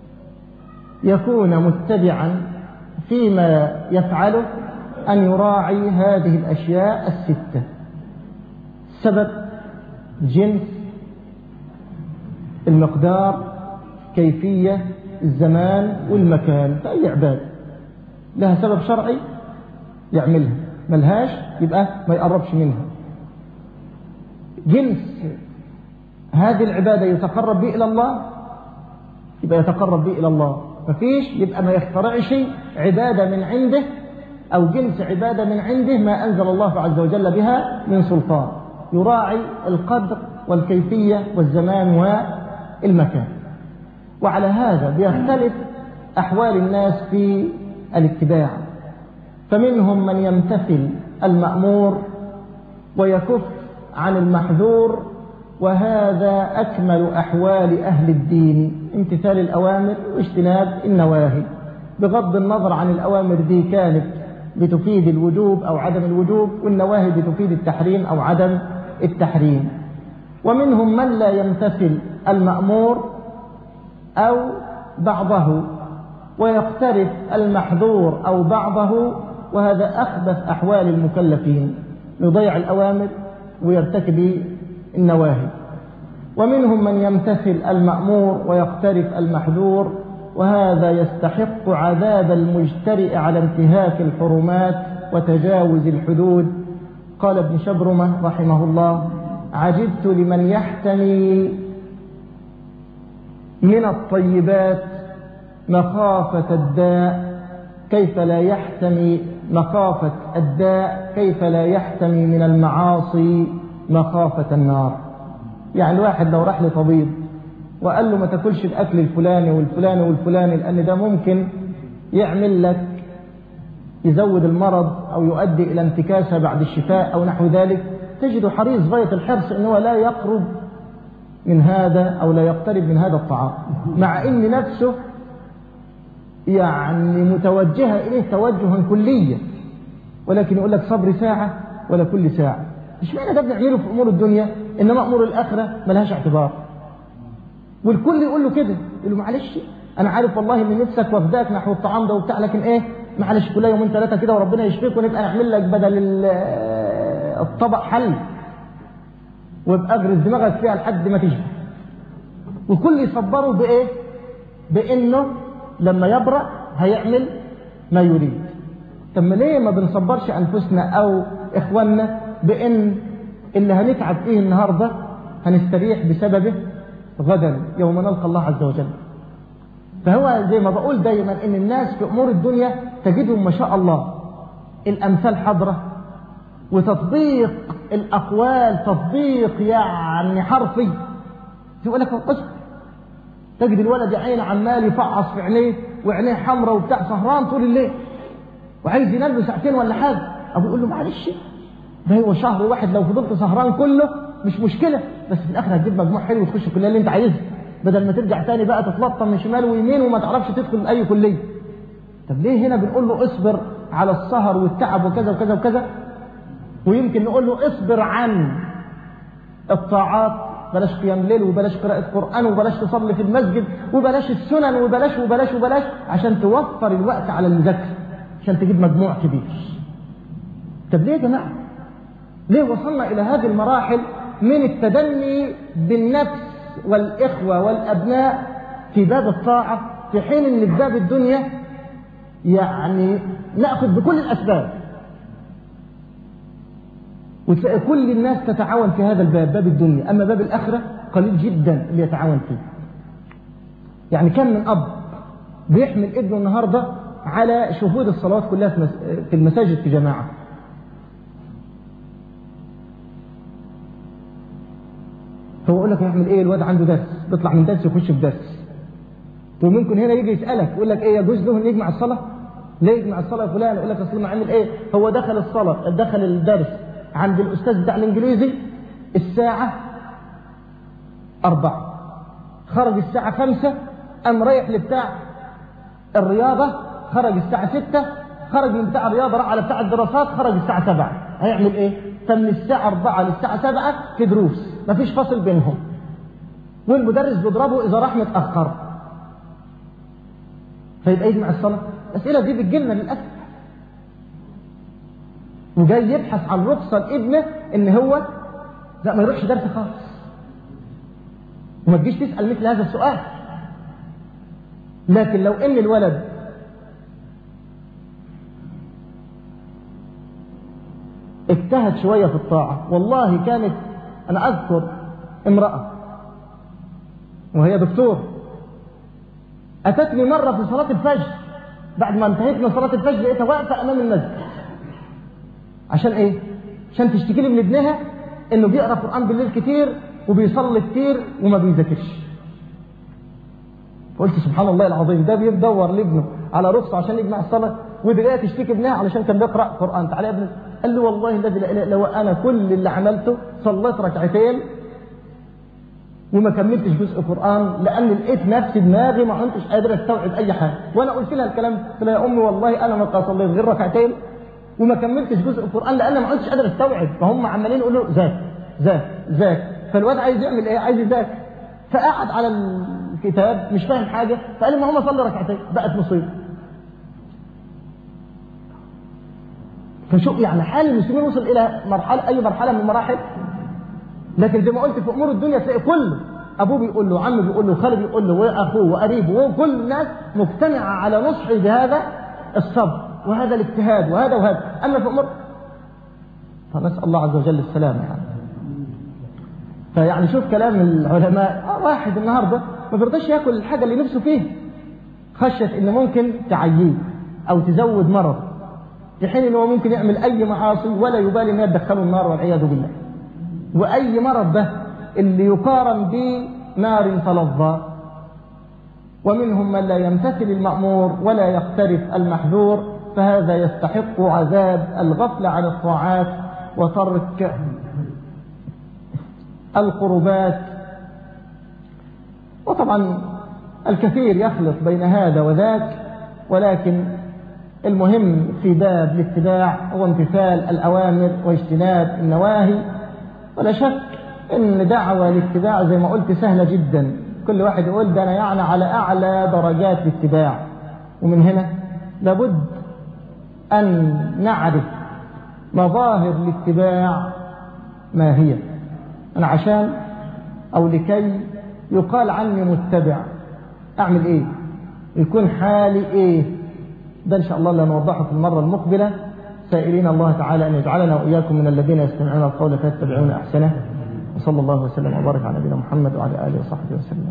يكون متبعا فيما يفعله أن يراعي هذه الأشياء الستة السبب جنس المقدار كيفية الزمان والمكان فأي عبادة لها سبب شرعي يعملها ملهاش يبقى ما يقربش منها جنس هذه العبادة يتقرب به إلى الله يبقى يتقرب به إلى الله مفيش يبقى ما يخترعش عبادة من عنده أو جنس عبادة من عنده ما أنزل الله عز وجل بها من سلطان يراعي القدر والكيفية والزمان والمكان وعلى هذا بيختلف أحوال الناس في الاتباع فمنهم من يمتثل المأمور ويكف عن المحذور وهذا أكمل أحوال أهل الدين امتثال الأوامر واجتناب النواهي بغض النظر عن الأوامر دي كانت بتفيد الوجوب أو عدم الوجوب والنواهي بتفيد التحريم أو عدم التحريم ومنهم من لا يمتثل المأمور أو بعضه ويقترف المحظور أو بعضه وهذا أخبث أحوال المكلفين يضيع الأوامر ويرتكب النواهي ومنهم من يمتثل المأمور ويقترف المحذور وهذا يستحق عذاب المجترئ على انتهاك الحرمات وتجاوز الحدود قال ابن شبرمة رحمه الله عجبت لمن يحتمي من الطيبات مخافة الداء كيف لا يحتمي مخافة الداء كيف لا يحتمي من المعاصي مخافة النار يعني الواحد لو راح لطبيب وقال له ما تاكلش الاكل الفلاني والفلاني والفلاني لان ده ممكن يعمل لك يزود المرض او يؤدي الى انتكاسه بعد الشفاء او نحو ذلك تجد حريص غايه الحرص انه لا يقرب من هذا او لا يقترب من هذا الطعام مع ان نفسه يعني متوجهه اليه توجها كليا ولكن يقول لك صبر ساعه ولا كل ساعه مش معنى ده بنعمله في امور الدنيا انما امور الاخره ملهاش اعتبار والكل يقول له كده يقول له معلش انا عارف والله ان نفسك وفداك نحو الطعام ده وبتاع لكن ايه معلش كلها يومين ثلاثه كده وربنا يشفيك ونبقى نعمل لك بدل الطبق حل ويبقى اغرز دماغك فيها لحد ما تشبع وكل يصبره بايه بانه لما يبرأ هيعمل ما يريد طب ليه ما بنصبرش انفسنا او اخواننا بان اللي هنتعب فيه النهارده هنستريح بسببه غدا يوم نلقى الله عز وجل فهو زي ما بقول دايما ان الناس في امور الدنيا تجدهم ما شاء الله الامثال حضره وتطبيق الاقوال تطبيق يعني حرفي يقول لك اصبر تجد الولد يا عيني عمال يفعص في عينيه وعينيه حمراء وبتاع سهران طول الليل وعايز ينام له ساعتين ولا حاجه ابو يقول له معلش ده هو شهر واحد لو فضلت سهران كله مش مشكله بس في الاخر هتجيب مجموع حلو وتخش الكليه اللي انت عايزها بدل ما ترجع تاني بقى تتلطم من شمال ويمين وما تعرفش تدخل اي كليه طب ليه هنا بنقول له اصبر على السهر والتعب وكذا وكذا وكذا ويمكن نقول له اصبر عن الطاعات بلاش قيام ليل وبلاش قراءة قرآن وبلاش تصلي في المسجد وبلاش السنن وبلاش وبلاش وبلاش عشان توفر الوقت على المذاكرة عشان تجيب مجموع كبير طب ليه يا جماعة ليه وصلنا إلى هذه المراحل من التدني بالنفس والإخوة والأبناء في باب الطاعة في حين أن في باب الدنيا يعني نأخذ بكل الأسباب وتلاقي كل الناس تتعاون في هذا الباب باب الدنيا أما باب الآخرة قليل جدا اللي يتعاون فيه يعني كم من أب بيحمل ابنه النهاردة على شهود الصلوات كلها في المساجد في جماعة هو يقول لك يعمل ايه الواد عنده درس بيطلع من درس يخش في درس وممكن هنا يجي يسالك يقول لك ايه يجوز له ان يجمع الصلاه ليه يجمع الصلاه يا فلان يقول لك اصل ما عامل ايه هو دخل الصلاه دخل الدرس عند الاستاذ بتاع الانجليزي الساعه أربعة خرج الساعة خمسة قام رايح لبتاع الرياضة خرج الساعة ستة خرج من بتاع الرياضة راح على بتاع الدراسات خرج الساعة سبعة هيعمل ايه؟ فمن الساعة أربعة للساعة سبعة في دروس مفيش فصل بينهم والمدرس بيضربه إذا راح متأخر فيبقى يجمع الصلاة الأسئلة دي بتجيلنا للأسف وجاي يبحث عن رخصة لابنه ان هو لا ما يروحش درس خالص وما تجيش تسأل مثل هذا السؤال لكن لو ان الولد اجتهد شوية في الطاعة والله كانت انا اذكر امرأة وهي دكتور اتتني مرة في صلاة الفجر بعد ما انتهيت من صلاة الفجر لقيتها واقفة امام المسجد عشان ايه عشان تشتكي لي من ابنها انه بيقرا قران بالليل كتير وبيصلي كتير وما بيذاكرش قلت سبحان الله العظيم ده بيدور لابنه على رخصه عشان يجمع الصلاه ودي جايه تشتكي ابنها علشان كان بيقرا قران تعالى يا ابني قال له والله الذي لا اله الا هو انا كل اللي عملته صليت ركعتين وما كملتش جزء قران لان لقيت نفسي دماغي ما كنتش قادر استوعب اي حاجه وانا قلت لها الكلام قلت لها يا امي والله انا ما صليت غير ركعتين وما كملتش جزء القران لان ما كنتش قادر استوعب فهم عمالين يقولوا ذاك ذاك ذاك فالواد عايز يعمل ايه عايز يذاكر فقعد على الكتاب مش فاهم حاجه فقال لي ما هم صلي ركعتين بقت مصيبه فشوف يعني حال المسلمين وصل الى مرحله اي مرحله من المراحل لكن زي ما قلت في امور الدنيا تلاقي كله ابوه بيقول له عمه بيقول له خاله بيقول له واخوه وقريبه وكل الناس مجتمعه على نصحه بهذا الصبر وهذا الاجتهاد وهذا وهذا أما في أمور فنسأل الله عز وجل السلامة يعني فيعني شوف كلام العلماء واحد النهاردة ما بيرضاش ياكل الحاجة اللي نفسه فيها خشية إن ممكن تعييه أو تزود مرض في حين إنه ممكن يعمل أي معاصي ولا يبالي إنها تدخله النار والعياذ بالله وأي مرض ده اللي يقارن بنار تلظى ومنهم من لا يمتثل المأمور ولا يقترف المحذور فهذا يستحق عذاب الغفل عن الطاعات وترك القربات وطبعا الكثير يخلط بين هذا وذاك ولكن المهم في باب الاتباع هو امتثال الأوامر واجتناب النواهي ولا شك ان دعوة الاتباع زي ما قلت سهلة جدا كل واحد يقول ده أنا يعني على أعلى درجات الاتباع ومن هنا لابد أن نعرف مظاهر الاتباع ما هي أنا عشان أو لكي يقال عني متبع أعمل إيه يكون حالي إيه ده إن شاء الله اللي نوضحه في المرة المقبلة سائلين الله تعالى أن يجعلنا وإياكم من الذين يستمعون القول فيتبعون أحسنه وصلى الله وسلم وبارك على نبينا محمد وعلى آله وصحبه وسلم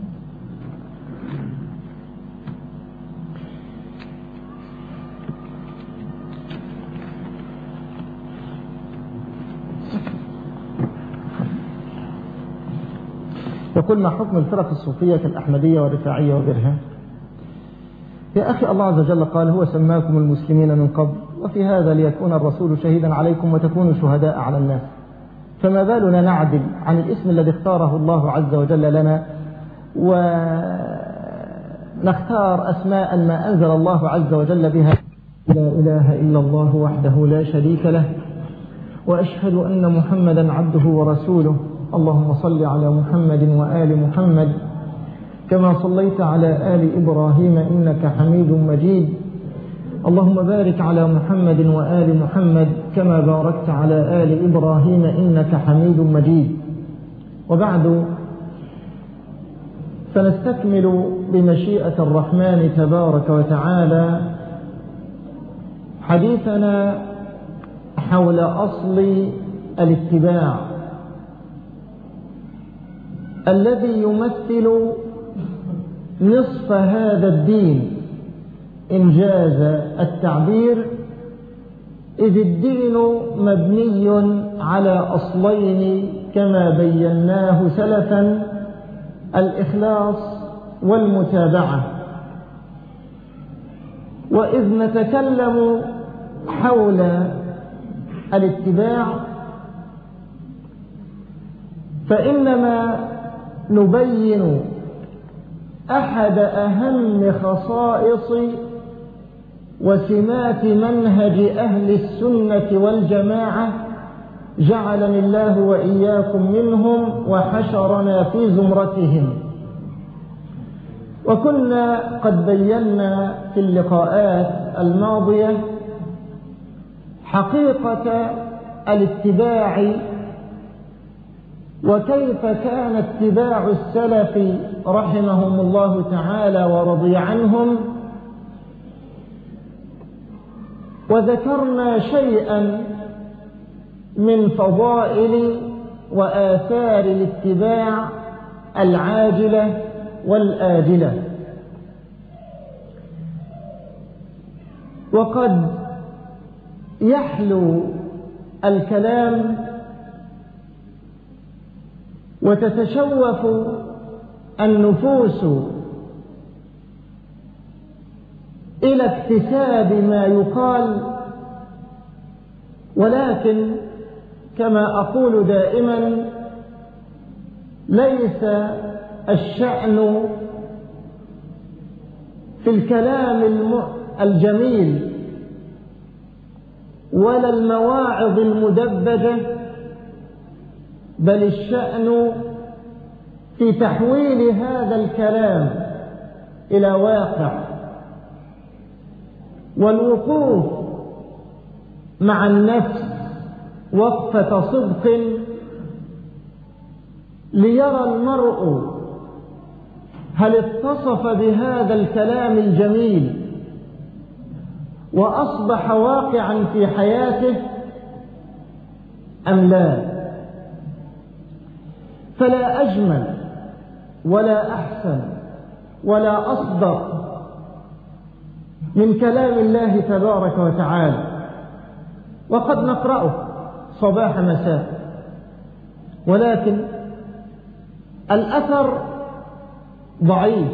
يقول ما حكم الفرق الصوفية كالأحمدية والرفاعية وغيرها يا أخي الله عز وجل قال هو سماكم المسلمين من قبل وفي هذا ليكون الرسول شهيدا عليكم وتكونوا شهداء على الناس فما بالنا نعدل عن الاسم الذي اختاره الله عز وجل لنا ونختار أسماء ما أنزل الله عز وجل بها لا إله إلا الله وحده لا شريك له وأشهد أن محمدا عبده ورسوله اللهم صل على محمد وآل محمد كما صليت على آل إبراهيم إنك حميد مجيد اللهم بارك على محمد وآل محمد كما باركت على آل إبراهيم إنك حميد مجيد وبعد فنستكمل بمشيئة الرحمن تبارك وتعالى حديثنا حول أصل الاتباع الذي يمثل نصف هذا الدين إنجاز التعبير إذ الدين مبني على أصلين كما بيناه سلفا الإخلاص والمتابعة وإذ نتكلم حول الاتباع فإنما نبين أحد أهم خصائص وسمات منهج أهل السنة والجماعة جعلني الله وإياكم منهم وحشرنا في زمرتهم وكنا قد بينا في اللقاءات الماضية حقيقة الاتباع وكيف كان اتباع السلف رحمهم الله تعالى ورضي عنهم وذكرنا شيئا من فضائل وآثار الاتباع العاجلة والآجلة وقد يحلو الكلام وتتشوف النفوس إلى اكتساب ما يقال ولكن كما أقول دائما ليس الشأن في الكلام الجميل ولا المواعظ المدبجة بل الشأن في تحويل هذا الكلام إلى واقع والوقوف مع النفس وقفة صدق ليرى المرء هل اتصف بهذا الكلام الجميل وأصبح واقعا في حياته أم لا فلا أجمل ولا أحسن ولا أصدق من كلام الله تبارك وتعالى وقد نقرأه صباح مساء ولكن الأثر ضعيف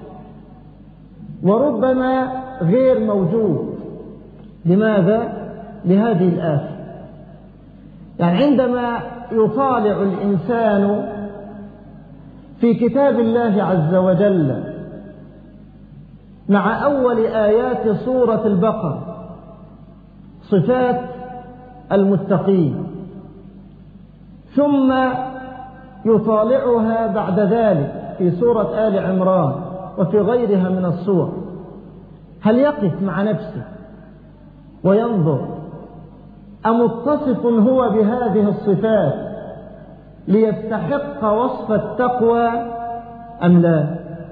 وربما غير موجود لماذا؟ لهذه الآفة يعني عندما يطالع الإنسان في كتاب الله عز وجل مع أول آيات سورة البقرة صفات المتقين ثم يطالعها بعد ذلك في سورة آل عمران وفي غيرها من السور هل يقف مع نفسه وينظر أمتصف هو بهذه الصفات ليستحق وصف التقوى أم لا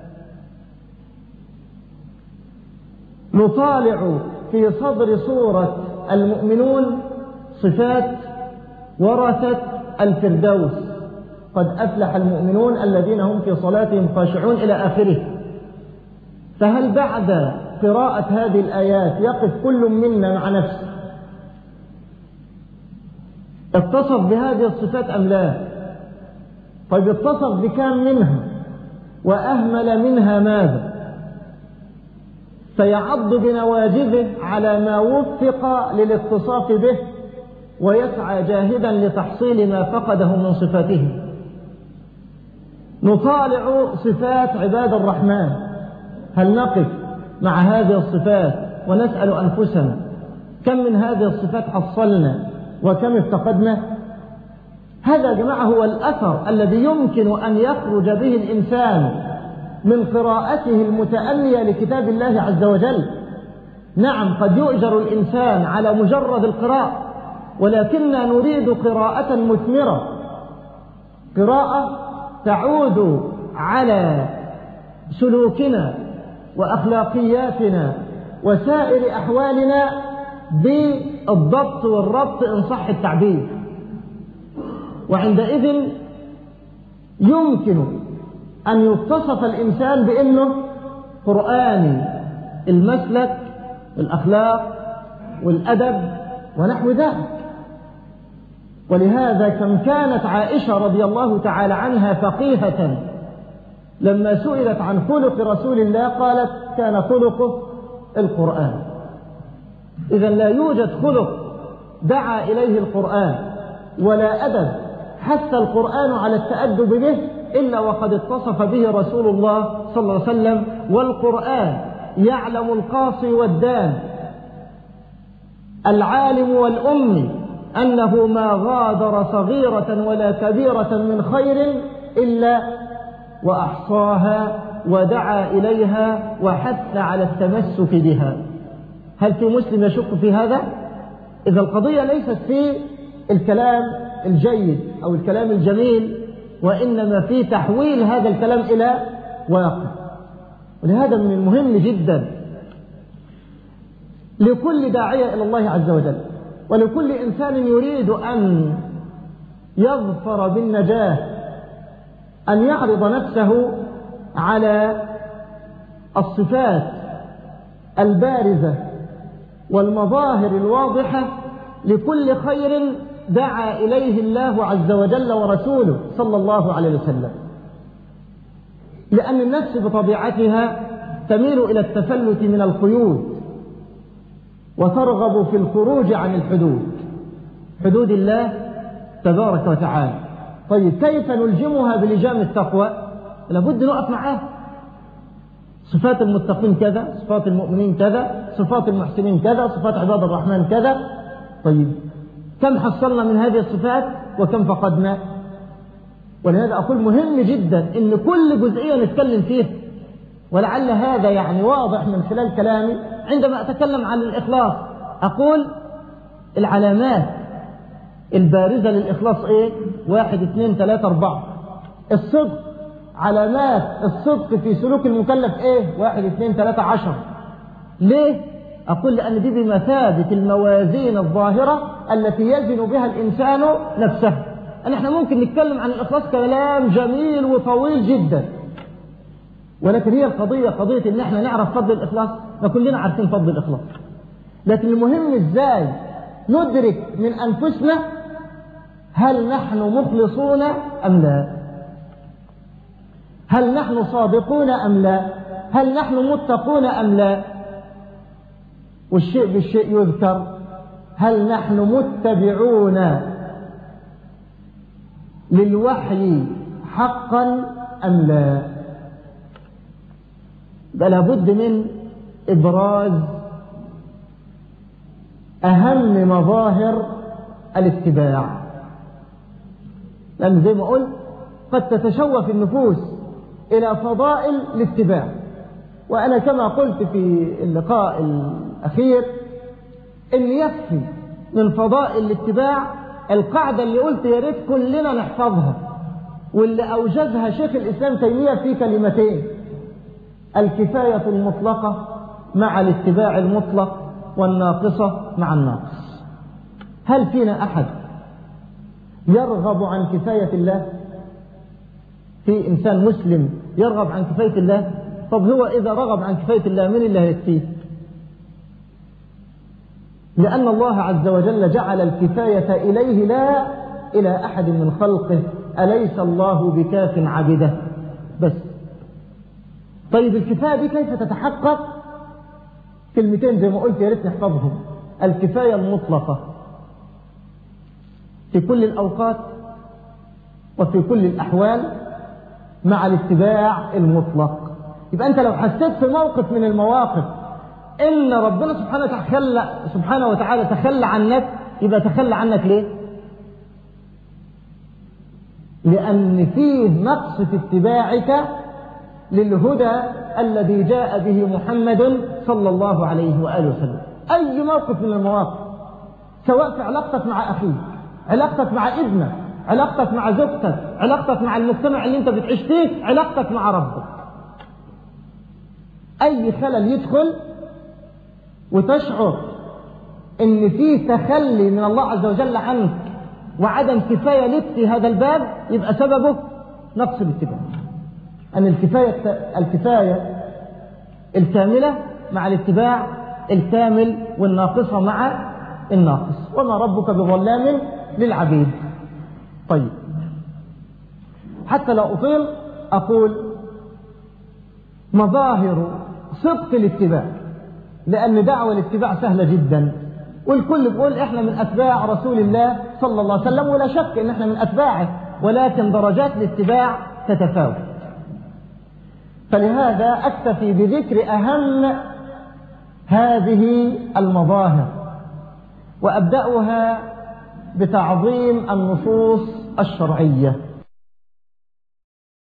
نطالع في صدر سورة المؤمنون صفات ورثة الفردوس قد أفلح المؤمنون الذين هم في صلاتهم خاشعون إلى آخره فهل بعد قراءة هذه الآيات يقف كل منا مع نفسه اتصف بهذه الصفات أم لا طيب اتصف بكام منها وأهمل منها ماذا فيعض بنواجذه على ما وفق للاتصاف به ويسعى جاهدا لتحصيل ما فقده من صفاته نطالع صفات عباد الرحمن هل نقف مع هذه الصفات ونسأل أنفسنا كم من هذه الصفات حصلنا وكم افتقدنا هذا يا جماعة هو الأثر الذي يمكن أن يخرج به الإنسان من قراءته المتأنية لكتاب الله عز وجل نعم قد يؤجر الإنسان على مجرد القراءة ولكننا نريد قراءة مثمرة قراءة تعود على سلوكنا وأخلاقياتنا وسائر أحوالنا بالضبط والربط إن صح التعبير وعندئذ يمكن أن يتصف الإنسان بأنه قرآني المسلك والأخلاق والأدب ونحو ذلك ولهذا كم كانت عائشة رضي الله تعالى عنها فقيهة لما سئلت عن خلق رسول الله قالت كان خلقه القرآن إذا لا يوجد خلق دعا إليه القرآن ولا أدب حث القرآن على التأدب به إلا وقد اتصف به رسول الله صلى الله عليه وسلم والقرآن يعلم القاصي والدان العالم والأمي أنه ما غادر صغيرة ولا كبيرة من خير إلا وأحصاها ودعا إليها وحث على التمسك بها هل في مسلم يشك في هذا؟ إذا القضية ليست في الكلام الجيد أو الكلام الجميل وإنما في تحويل هذا الكلام إلى واقع ولهذا من المهم جدا لكل داعية إلى الله عز وجل ولكل إنسان يريد أن يظفر بالنجاة أن يعرض نفسه على الصفات البارزة والمظاهر الواضحة لكل خير دعا إليه الله عز وجل ورسوله صلى الله عليه وسلم لأن النفس بطبيعتها تميل إلى التفلت من القيود وترغب في الخروج عن الحدود حدود الله تبارك وتعالى طيب كيف نلجمها بلجام التقوى لابد نقف معاه صفات المتقين كذا صفات المؤمنين كذا صفات المحسنين كذا صفات عباد الرحمن كذا طيب كم حصلنا من هذه الصفات وكم فقدنا ولهذا أقول مهم جدا أن كل جزئية نتكلم فيها ولعل هذا يعني واضح من خلال كلامي عندما أتكلم عن الإخلاص أقول العلامات البارزة للإخلاص إيه واحد اثنين ثلاثة أربعة الصدق علامات الصدق في سلوك المكلف إيه واحد اثنين ثلاثة عشر ليه أقول لأن دي بمثابة الموازين الظاهرة التي يزن بها الإنسان نفسه أن احنا ممكن نتكلم عن الإخلاص كلام جميل وطويل جدا ولكن هي القضية قضية ان احنا نعرف فضل الإخلاص ما كلنا عارفين فضل الإخلاص لكن المهم ازاي ندرك من أنفسنا هل نحن مخلصون أم لا هل نحن صادقون أم لا هل نحن متقون أم لا والشيء بالشيء يذكر هل نحن متبعون للوحي حقا أم لا بل بد من إبراز أهم مظاهر الاتباع لأن زي ما قلت قد تتشوف النفوس إلى فضائل الاتباع وأنا كما قلت في اللقاء الأخير إن يكفي من فضائل الاتباع القاعدة اللي قلت يا ريت كلنا نحفظها واللي أوجزها شيخ الإسلام تيمية في كلمتين الكفاية المطلقة مع الاتباع المطلق والناقصة مع الناقص هل فينا أحد يرغب عن كفاية الله في إنسان مسلم يرغب عن كفاية الله طب هو إذا رغب عن كفاية الله من الله يكفيه لأن الله عز وجل جعل الكفاية إليه لا إلى أحد من خلقه أليس الله بكاف عبده بس طيب الكفاية دي كيف تتحقق كلمتين زي ما قلت يا ريت نحفظهم الكفاية المطلقة في كل الأوقات وفي كل الأحوال مع الاتباع المطلق يبقى أنت لو حسيت في موقف من المواقف إن ربنا سبحانه وتعالى سبحانه وتعالى تخلى عنك يبقى تخلى عنك ليه؟ لأن فيه نقص في اتباعك للهدى الذي جاء به محمد صلى الله عليه وآله وسلم أي موقف من المواقف سواء في علاقتك مع أخيك علاقتك مع ابنك علاقتك مع زوجتك علاقتك مع المجتمع اللي انت بتعيش فيه علاقتك مع ربك أي خلل يدخل وتشعر ان في تخلي من الله عز وجل عنك وعدم كفاية لك في هذا الباب يبقى سببه نقص الاتباع أن الكفاية الكفاية الكاملة مع الاتباع الكامل والناقصة مع الناقص وما ربك بظلام للعبيد طيب حتى لا أطيل أقول مظاهر صدق الاتباع لأن دعوة الاتباع سهلة جدا والكل بيقول احنا من أتباع رسول الله صلى الله عليه وسلم ولا شك ان احنا من أتباعه ولكن درجات الاتباع تتفاوت فلهذا أكتفي بذكر أهم هذه المظاهر وأبدأها بتعظيم النصوص الشرعية